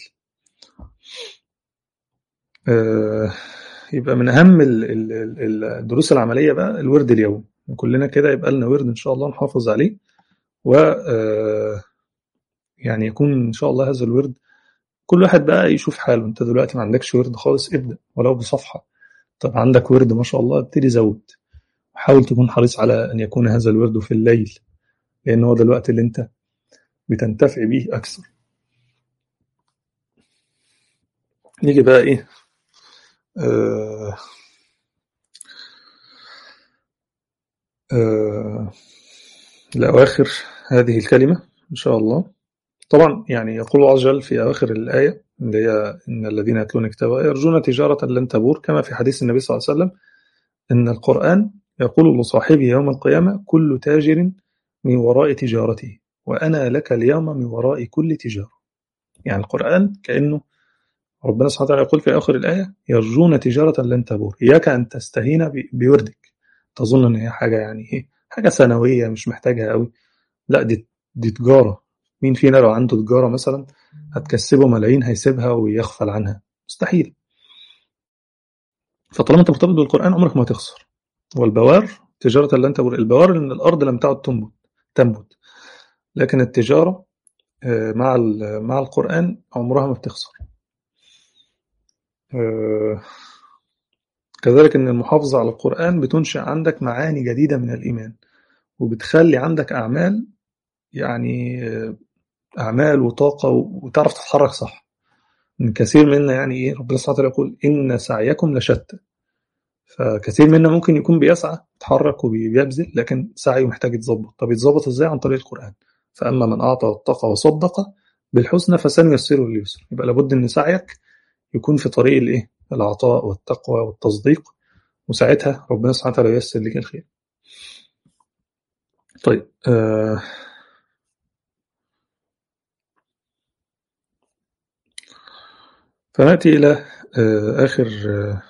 A: آه يبقى من أهم الدروس العملية بقى الورد اليوم كلنا كده يبقى لنا ورد إن شاء الله نحافظ عليه و آه يعني يكون إن شاء الله هذا الورد كل واحد بقى يشوف حاله انت دلوقتي ما عندكش ورد خالص ابدأ ولو بصفحة طب عندك ورد ما شاء الله ابتدي زود حاول تكون حريص على أن يكون هذا الورد في الليل لأن هو ده الوقت اللي أنت بتنتفع به أكثر نيجي بقى إيه آه آه لأواخر هذه الكلمة إن شاء الله طبعا يعني يقول الله عز وجل في أواخر الآية اللي هي إن الذين يتلون كتابه يرجون تجارة لن تبور كما في حديث النبي صلى الله عليه وسلم إن القرآن يقول لصاحبه يوم القيامة كل تاجر من وراء تجارته وأنا لك اليوم من وراء كل تجارة يعني القرآن كأنه ربنا سبحانه وتعالى يقول في آخر الآية يرجون تجارة لن تبور إياك أن تستهين بوردك تظن أن هي حاجة يعني إيه حاجة ثانوية مش محتاجها قوي لا دي دي تجارة مين فينا لو عنده تجارة مثلا هتكسبه ملايين هيسيبها ويغفل عنها مستحيل فطالما انت مرتبط بالقرآن عمرك ما هتخسر والبوار تجارة لن تبور البوار لأن الأرض لم تعد تنبت تنبت لكن التجارة مع مع القرآن عمرها ما بتخسر كذلك ان المحافظة على القرآن بتنشئ عندك معاني جديدة من الإيمان وبتخلي عندك أعمال يعني أعمال وطاقة وتعرف تتحرك صح من كثير منا يعني إيه ربنا سبحانه وتعالى يقول إن سعيكم لشتى فكثير منا ممكن يكون بيسعى يتحرك وبيبذل لكن سعيه محتاج يتظبط طب يتظبط ازاي عن طريق القرآن فأما من أعطى واتقى وصدق بالحسنى فسنيسره لليسر يبقى لابد إن سعيك يكون في طريق الإيه العطاء والتقوى والتصديق وساعتها ربنا سبحانه وتعالى ييسر لك الخير طيب آه فنأتي إلى آه آخر آه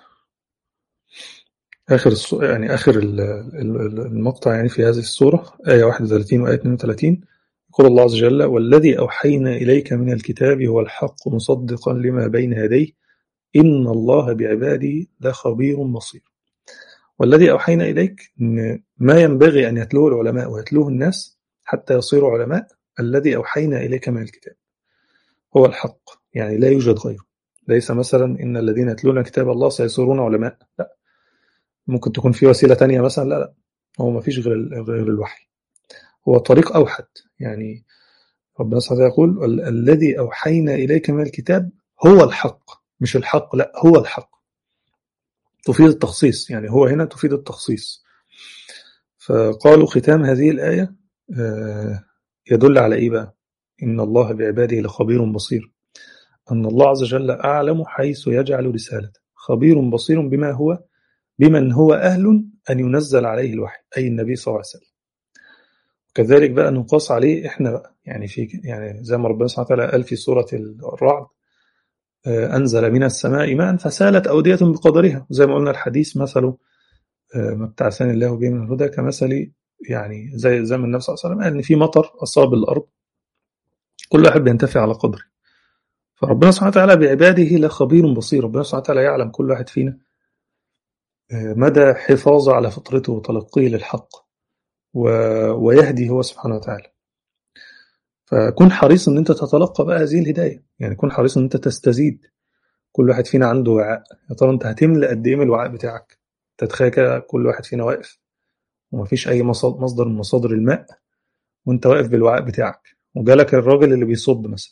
A: آخر يعني آخر المقطع يعني في هذه السورة آية 31 وآية 32 يقول الله عز وجل والذي أوحينا إليك من الكتاب هو الحق مصدقا لما بين يديه إن الله بعباده لخبير بصير والذي أوحينا إليك إن ما ينبغي أن يتلوه العلماء ويتلوه الناس حتى يصيروا علماء الذي أوحينا إليك من الكتاب هو الحق يعني لا يوجد غيره ليس مثلا إن الذين يتلون كتاب الله سيصيرون علماء لا ممكن تكون في وسيلة تانية مثلا لا لا هو ما فيش غير غير الوحي هو طريق أوحد يعني ربنا سبحانه يقول الذي أوحينا إليك من الكتاب هو الحق مش الحق لا هو الحق تفيد التخصيص يعني هو هنا تفيد التخصيص فقالوا ختام هذه الآية يدل على إيه بقى إن الله بعباده لخبير بصير أن الله عز وجل أعلم حيث يجعل رسالته خبير بصير بما هو بمن هو أهل أن ينزل عليه الوحي أي النبي صلى الله عليه وسلم وكذلك بقى نقاس عليه إحنا بقى يعني في يعني زي ما ربنا سبحانه وتعالى قال في سورة الرعد أنزل من السماء ماء فسالت أودية بقدرها زي ما قلنا الحديث مثله ما ابتعثني الله به من الهدى كمثل يعني زي زي ما النبي صلى الله عليه وسلم قال إن في مطر أصاب الأرض كل واحد بينتفع على قدره فربنا سبحانه وتعالى بعباده لخبير بصير ربنا سبحانه وتعالى يعلم كل واحد فينا مدى حفاظه على فطرته وتلقيه للحق و... ويهدي هو سبحانه وتعالى فكن حريص ان انت تتلقى بقى هذه الهدايه يعني كن حريص ان انت تستزيد كل واحد فينا عنده وعاء يا ترى انت هتملى قد ايه من الوعاء بتاعك تتخيل كده كل واحد فينا واقف ومفيش أي مصدر من مصادر الماء وأنت واقف بالوعاء بتاعك وجالك الراجل اللي بيصب مثلا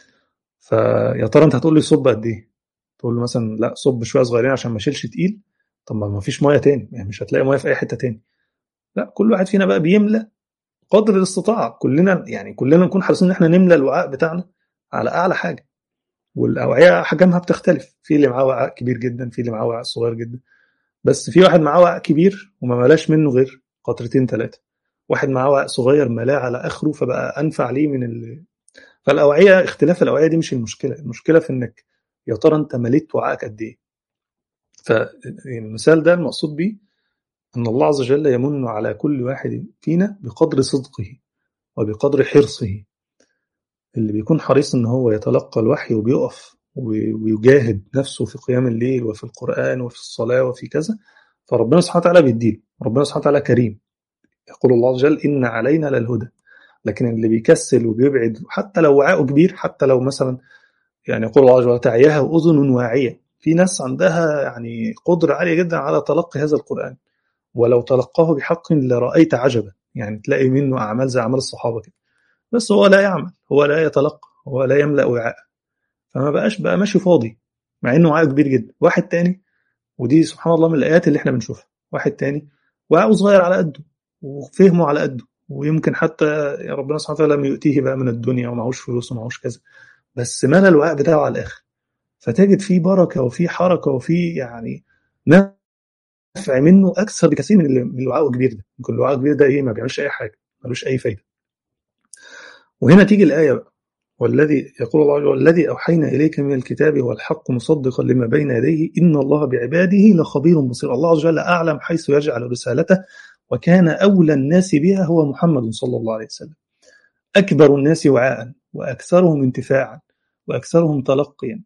A: فيا ترى أنت هتقول لي صب قد إيه؟ تقول له مثلا لا صب شوية صغيرين عشان ما اشيلش تقيل طب ما مفيش مية تاني يعني مش هتلاقي مية في أي حتة تاني لا كل واحد فينا بقى بيملى قدر الاستطاعة كلنا يعني كلنا نكون حريصين ان احنا نملى الوعاء بتاعنا على اعلى حاجة والاوعية حجمها بتختلف في اللي معاه وعاء كبير جدا في اللي معاه وعاء صغير جدا بس في واحد معاه وعاء كبير وما ملاش منه غير قطرتين ثلاثة واحد معاه وعاء صغير ملاه على اخره فبقى انفع ليه من ال... فالاوعية اختلاف الاوعية دي مش المشكلة المشكلة في انك يا ترى انت مليت وعاءك قد ايه فالمثال ده المقصود بيه أن الله عز وجل يمن على كل واحد فينا بقدر صدقه وبقدر حرصه اللي بيكون حريص ان هو يتلقى الوحي وبيقف ويجاهد نفسه في قيام الليل وفي القرآن وفي الصلاة وفي كذا فربنا سبحانه وتعالى بيديله ربنا سبحانه وتعالى كريم يقول الله عز وجل إن علينا للهدى لكن اللي بيكسل وبيبعد حتى لو وعاءه كبير حتى لو مثلا يعني يقول الله عز وجل تعيها أذن واعية في ناس عندها يعني قدرة عالية جدا على تلقي هذا القرآن ولو تلقاه بحق لرأيت عجبا يعني تلاقي منه أعمال زي أعمال الصحابة كده بس هو لا يعمل هو لا يتلقى هو لا يملأ وعاء فما بقاش بقى ماشي فاضي مع انه وعاء كبير جدا واحد تاني ودي سبحان الله من الآيات اللي احنا بنشوفها واحد تاني وعاءه صغير على قده وفهمه على قده ويمكن حتى يا ربنا سبحانه وتعالى لم يؤتيه بقى من الدنيا ومعهوش فلوس ومعهوش كذا بس ملى الوعاء بتاعه على الآخر فتجد فيه بركة وفيه حركة وفيه يعني نفع منه اكثر بكثير من الوعاء الكبير ده يمكن الوعاء الكبير ده ايه ما بيعملش اي حاجه ملوش اي فايده وهنا تيجي الايه بقى والذي يقول الله عز وجل والذي اوحينا اليك من الكتاب هو الحق مصدقا لما بين يديه ان الله بعباده لخبير بصير الله عز وجل اعلم حيث يجعل رسالته وكان اولى الناس بها هو محمد صلى الله عليه وسلم اكبر الناس وعاء واكثرهم انتفاعا واكثرهم تلقيا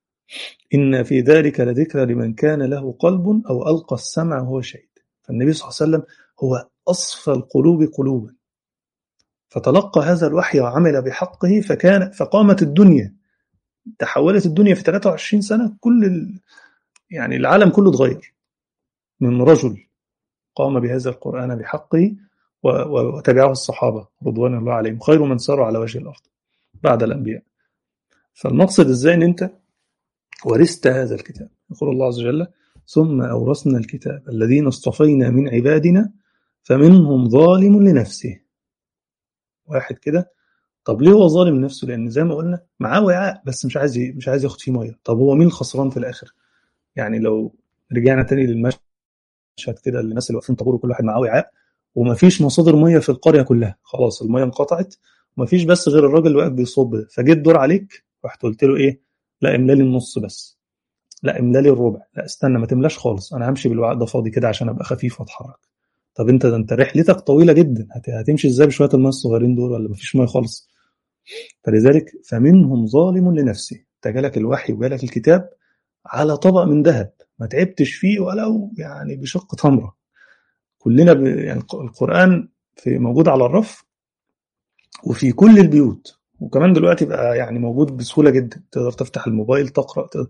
A: إن في ذلك لذكرى لمن كان له قلب أو ألقى السمع وهو شهيد فالنبي صلى الله عليه وسلم هو أصفى القلوب قلوبا فتلقى هذا الوحي وعمل بحقه فكان فقامت الدنيا تحولت الدنيا في 23 سنة كل ال... يعني العالم كله اتغير من رجل قام بهذا القرآن بحقه و... وتبعه الصحابة رضوان الله عليهم خير من ساروا على وجه الأرض بعد الأنبياء فالمقصد ازاي ان انت ورثت هذا الكتاب يقول الله عز وجل ثم أورثنا الكتاب الذين اصطفينا من عبادنا فمنهم ظالم لنفسه واحد كده طب ليه هو ظالم لنفسه لان زي ما قلنا معاه وعاء بس مش عايز مش عايز ياخد فيه ميه طب هو مين الخسران في الاخر يعني لو رجعنا تاني للمشهد كده الناس اللي واقفين طابور وكل واحد معاه وعاء ومفيش مصادر ميه في القريه كلها خلاص الميه انقطعت ومفيش بس غير الراجل اللي واقف بيصب فجيت دور عليك رحت قلت له ايه لا املى لي النص بس لا املى لي الربع لا استنى ما تملاش خالص انا همشي بالوعاء ده فاضي كده عشان ابقى خفيف واتحرك طب انت ده انت رحلتك طويله جدا هتمشي ازاي بشويه الميه الصغيرين دول ولا مفيش ميه خالص فلذلك فمنهم ظالم لنفسه جالك الوحي وجالك الكتاب على طبق من ذهب ما تعبتش فيه ولو يعني بشق تمره كلنا ب... يعني القران في موجود على الرف وفي كل البيوت وكمان دلوقتي بقى يعني موجود بسهوله جدا تقدر تفتح الموبايل تقرا تقدر.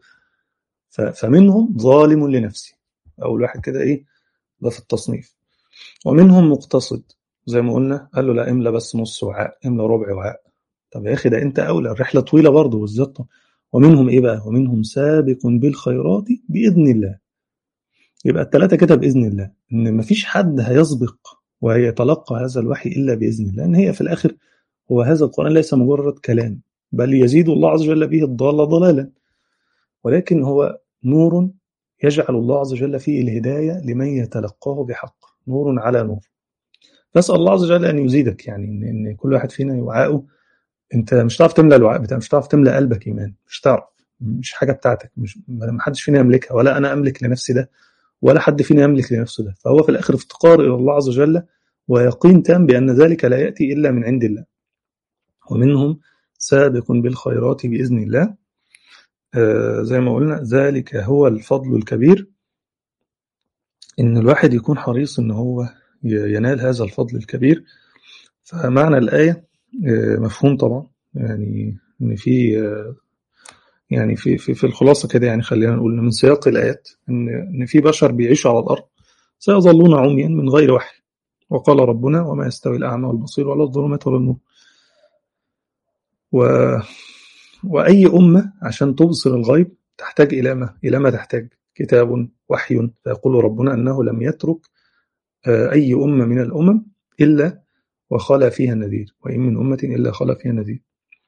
A: فمنهم ظالم لنفسه اول واحد كده ايه ده في التصنيف ومنهم مقتصد زي ما قلنا قال له لا املى بس نص وعاء املى ربع وعاء طب يا اخي ده انت اولى الرحله طويله برضه بالذات ومنهم ايه بقى ومنهم سابق بالخيرات باذن الله يبقى الثلاثه كده باذن الله ان مفيش حد هيسبق ويتلقى هذا الوحي الا باذن الله لان هي في الاخر هو هذا القران ليس مجرد كلام بل يزيد الله عز وجل به الضال ضلالا ولكن هو نور يجعل الله عز وجل فيه الهدايه لمن يتلقاه بحق نور على نور فاسال الله عز وجل ان يزيدك يعني ان, إن كل واحد فينا يوعاءه انت مش هتعرف تملى الوعاء بتاعك مش هتعرف تملى قلبك ايمان مش هتعرف مش حاجه بتاعتك مش ما حدش فينا يملكها ولا انا املك لنفسي ده ولا حد فينا يملك لنفسه ده فهو في الاخر افتقار الى الله عز وجل ويقين تام بان ذلك لا ياتي الا من عند الله ومنهم سابق بالخيرات باذن الله آه زي ما قلنا ذلك هو الفضل الكبير ان الواحد يكون حريص ان هو ينال هذا الفضل الكبير فمعنى الايه مفهوم طبعا يعني ان في يعني في في في الخلاصه كده يعني خلينا نقول من سياق الايات ان ان في بشر بيعيشوا على الارض سيظلون عميا من غير وحي وقال ربنا وما يستوي الأعمى والبصير ولا الظلمات ولا النور و... وأي أمة عشان تبصر الغيب تحتاج إلى ما إلى ما تحتاج كتاب وحي فيقول ربنا أنه لم يترك أي أمة من الأمم إلا وخلى فيها النذير وإن من أمة إلا خلى فيها النذير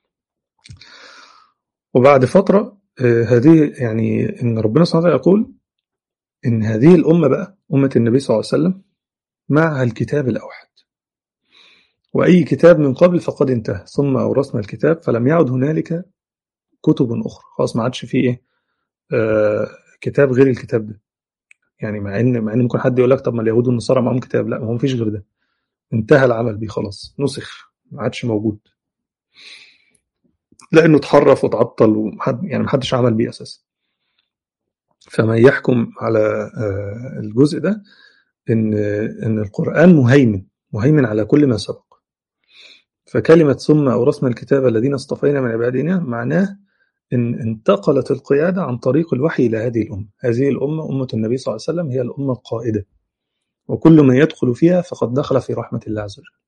A: وبعد فترة هذه يعني إن ربنا سبحانه وتعالى يقول إن هذه الأمة بقى أمة النبي صلى الله عليه وسلم معها الكتاب الأوحد وأي كتاب من قبل فقد انتهى ثم أورثنا الكتاب فلم يعد هنالك كتب أخرى خلاص ما عادش فيه إيه آه كتاب غير الكتاب ده يعني مع ان مع ان ممكن حد يقول لك طب ما اليهود والنصارى معاهم كتاب لا هو مفيش غير ده انتهى العمل بيه خلاص نسخ ما عادش موجود لانه اتحرف وتعطل ومحد يعني محدش عمل بيه اساسا فمن يحكم على الجزء ده ان ان القران مهيمن مهيمن على كل ما سبق فكلمه ثم اورثنا الكتاب الذين اصطفينا من عبادنا معناه ان انتقلت القياده عن طريق الوحي الى هذه الامه هذه الامه امه النبي صلى الله عليه وسلم هي الامه القائده وكل من يدخل فيها فقد دخل في رحمه الله عز وجل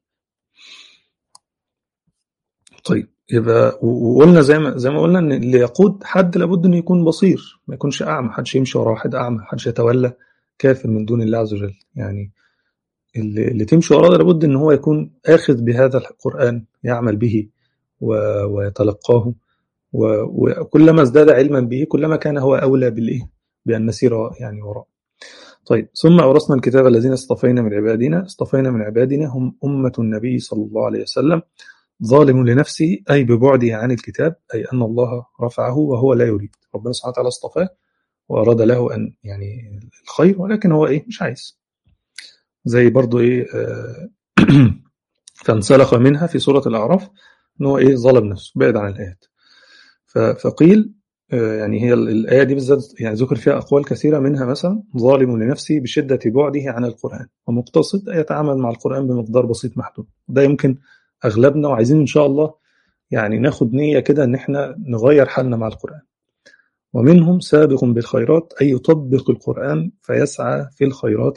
A: طيب يبقى وقلنا زي ما زي ما قلنا ان اللي يقود حد لابد انه يكون بصير ما يكونش اعمى حدش يمشي ورا واحد اعمى حدش يتولى كافر من دون الله عز وجل يعني اللي, اللي تمشي وراه لابد ان هو يكون اخذ بهذا القران يعمل به ويتلقاه وكلما ازداد علما به كلما كان هو اولى بالايه بان نسير يعني وراء طيب ثم اورثنا الكتاب الذين اصطفينا من عبادنا اصطفينا من عبادنا هم امه النبي صلى الله عليه وسلم ظالم لنفسه أي ببعده عن الكتاب أي أن الله رفعه وهو لا يريد ربنا سبحانه وتعالى اصطفاه وأراد له أن يعني الخير ولكن هو إيه مش عايز زي برضو إيه آه فانسلخ منها في سورة الأعراف أن هو إيه ظلم نفسه بعد عن الآيات فقيل آه يعني هي الآية دي بالذات يعني ذكر فيها أقوال كثيرة منها مثلا ظالم لنفسه بشدة بعده عن القرآن ومقتصد يتعامل مع القرآن بمقدار بسيط محدود ده يمكن اغلبنا وعايزين ان شاء الله يعني ناخد نيه كده ان احنا نغير حالنا مع القران ومنهم سابق بالخيرات اي يطبق القران فيسعى في الخيرات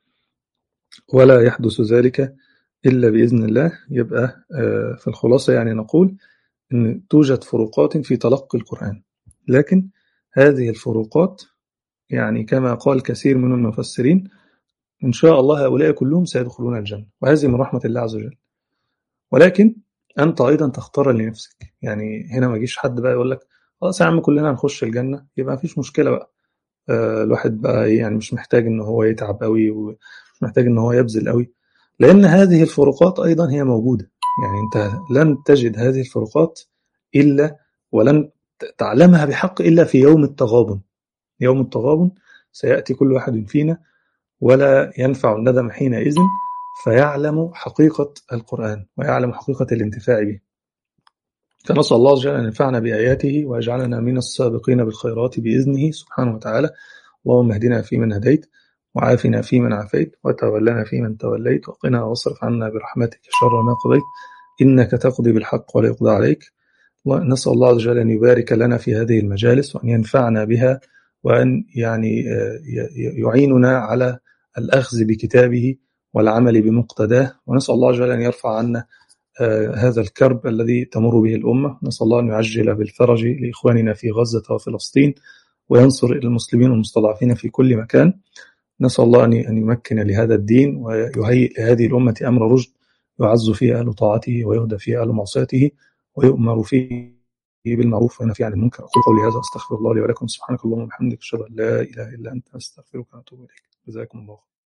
A: ولا يحدث ذلك الا باذن الله يبقى في الخلاصه يعني نقول ان توجد فروقات في تلقي القران لكن هذه الفروقات يعني كما قال كثير من المفسرين ان شاء الله هؤلاء كلهم سيدخلون الجنه وهذه من رحمه الله عز وجل ولكن انت ايضا تختار لنفسك يعني هنا ما يجيش حد بقى يقول لك خلاص يا عم كلنا هنخش الجنه يبقى ما فيش مشكله بقى آه الواحد بقى يعني مش محتاج ان هو يتعب قوي ومش محتاج ان هو يبذل قوي لان هذه الفروقات ايضا هي موجوده يعني انت لن تجد هذه الفروقات الا ولن تعلمها بحق الا في يوم التغابن يوم التغابن سياتي كل واحد فينا ولا ينفع الندم حينئذ فيعلم حقيقة القرآن ويعلم حقيقة الانتفاع به فنسأل الله جل أن ينفعنا بآياته ويجعلنا من السابقين بالخيرات بإذنه سبحانه وتعالى اللهم اهدنا فيمن هديت وعافنا فيمن عافيت وتولنا فيمن توليت وقنا واصرف عنا برحمتك شر ما قضيت إنك تقضي بالحق ولا يقضى عليك نسأل الله عز وجل أن يبارك لنا في هذه المجالس وأن ينفعنا بها وأن يعني يعيننا على الأخذ بكتابه والعمل بمقتداه ونسأل الله جل أن يرفع عنا آه هذا الكرب الذي تمر به الأمة نسأل الله أن يعجل بالفرج لإخواننا في غزة وفلسطين وينصر المسلمين المستضعفين في كل مكان نسأل الله أن يمكن لهذا الدين ويهيئ لهذه الأمة أمر رشد يعز فيه أهل طاعته ويهدى فيه أهل معصيته ويؤمر فيه بالمعروف وينهى عن المنكر أقول قولي هذا أستغفر الله لي ولكم سبحانك اللهم وبحمدك أشهد أن لا إله إلا أنت أستغفرك وأتوب إليك جزاكم الله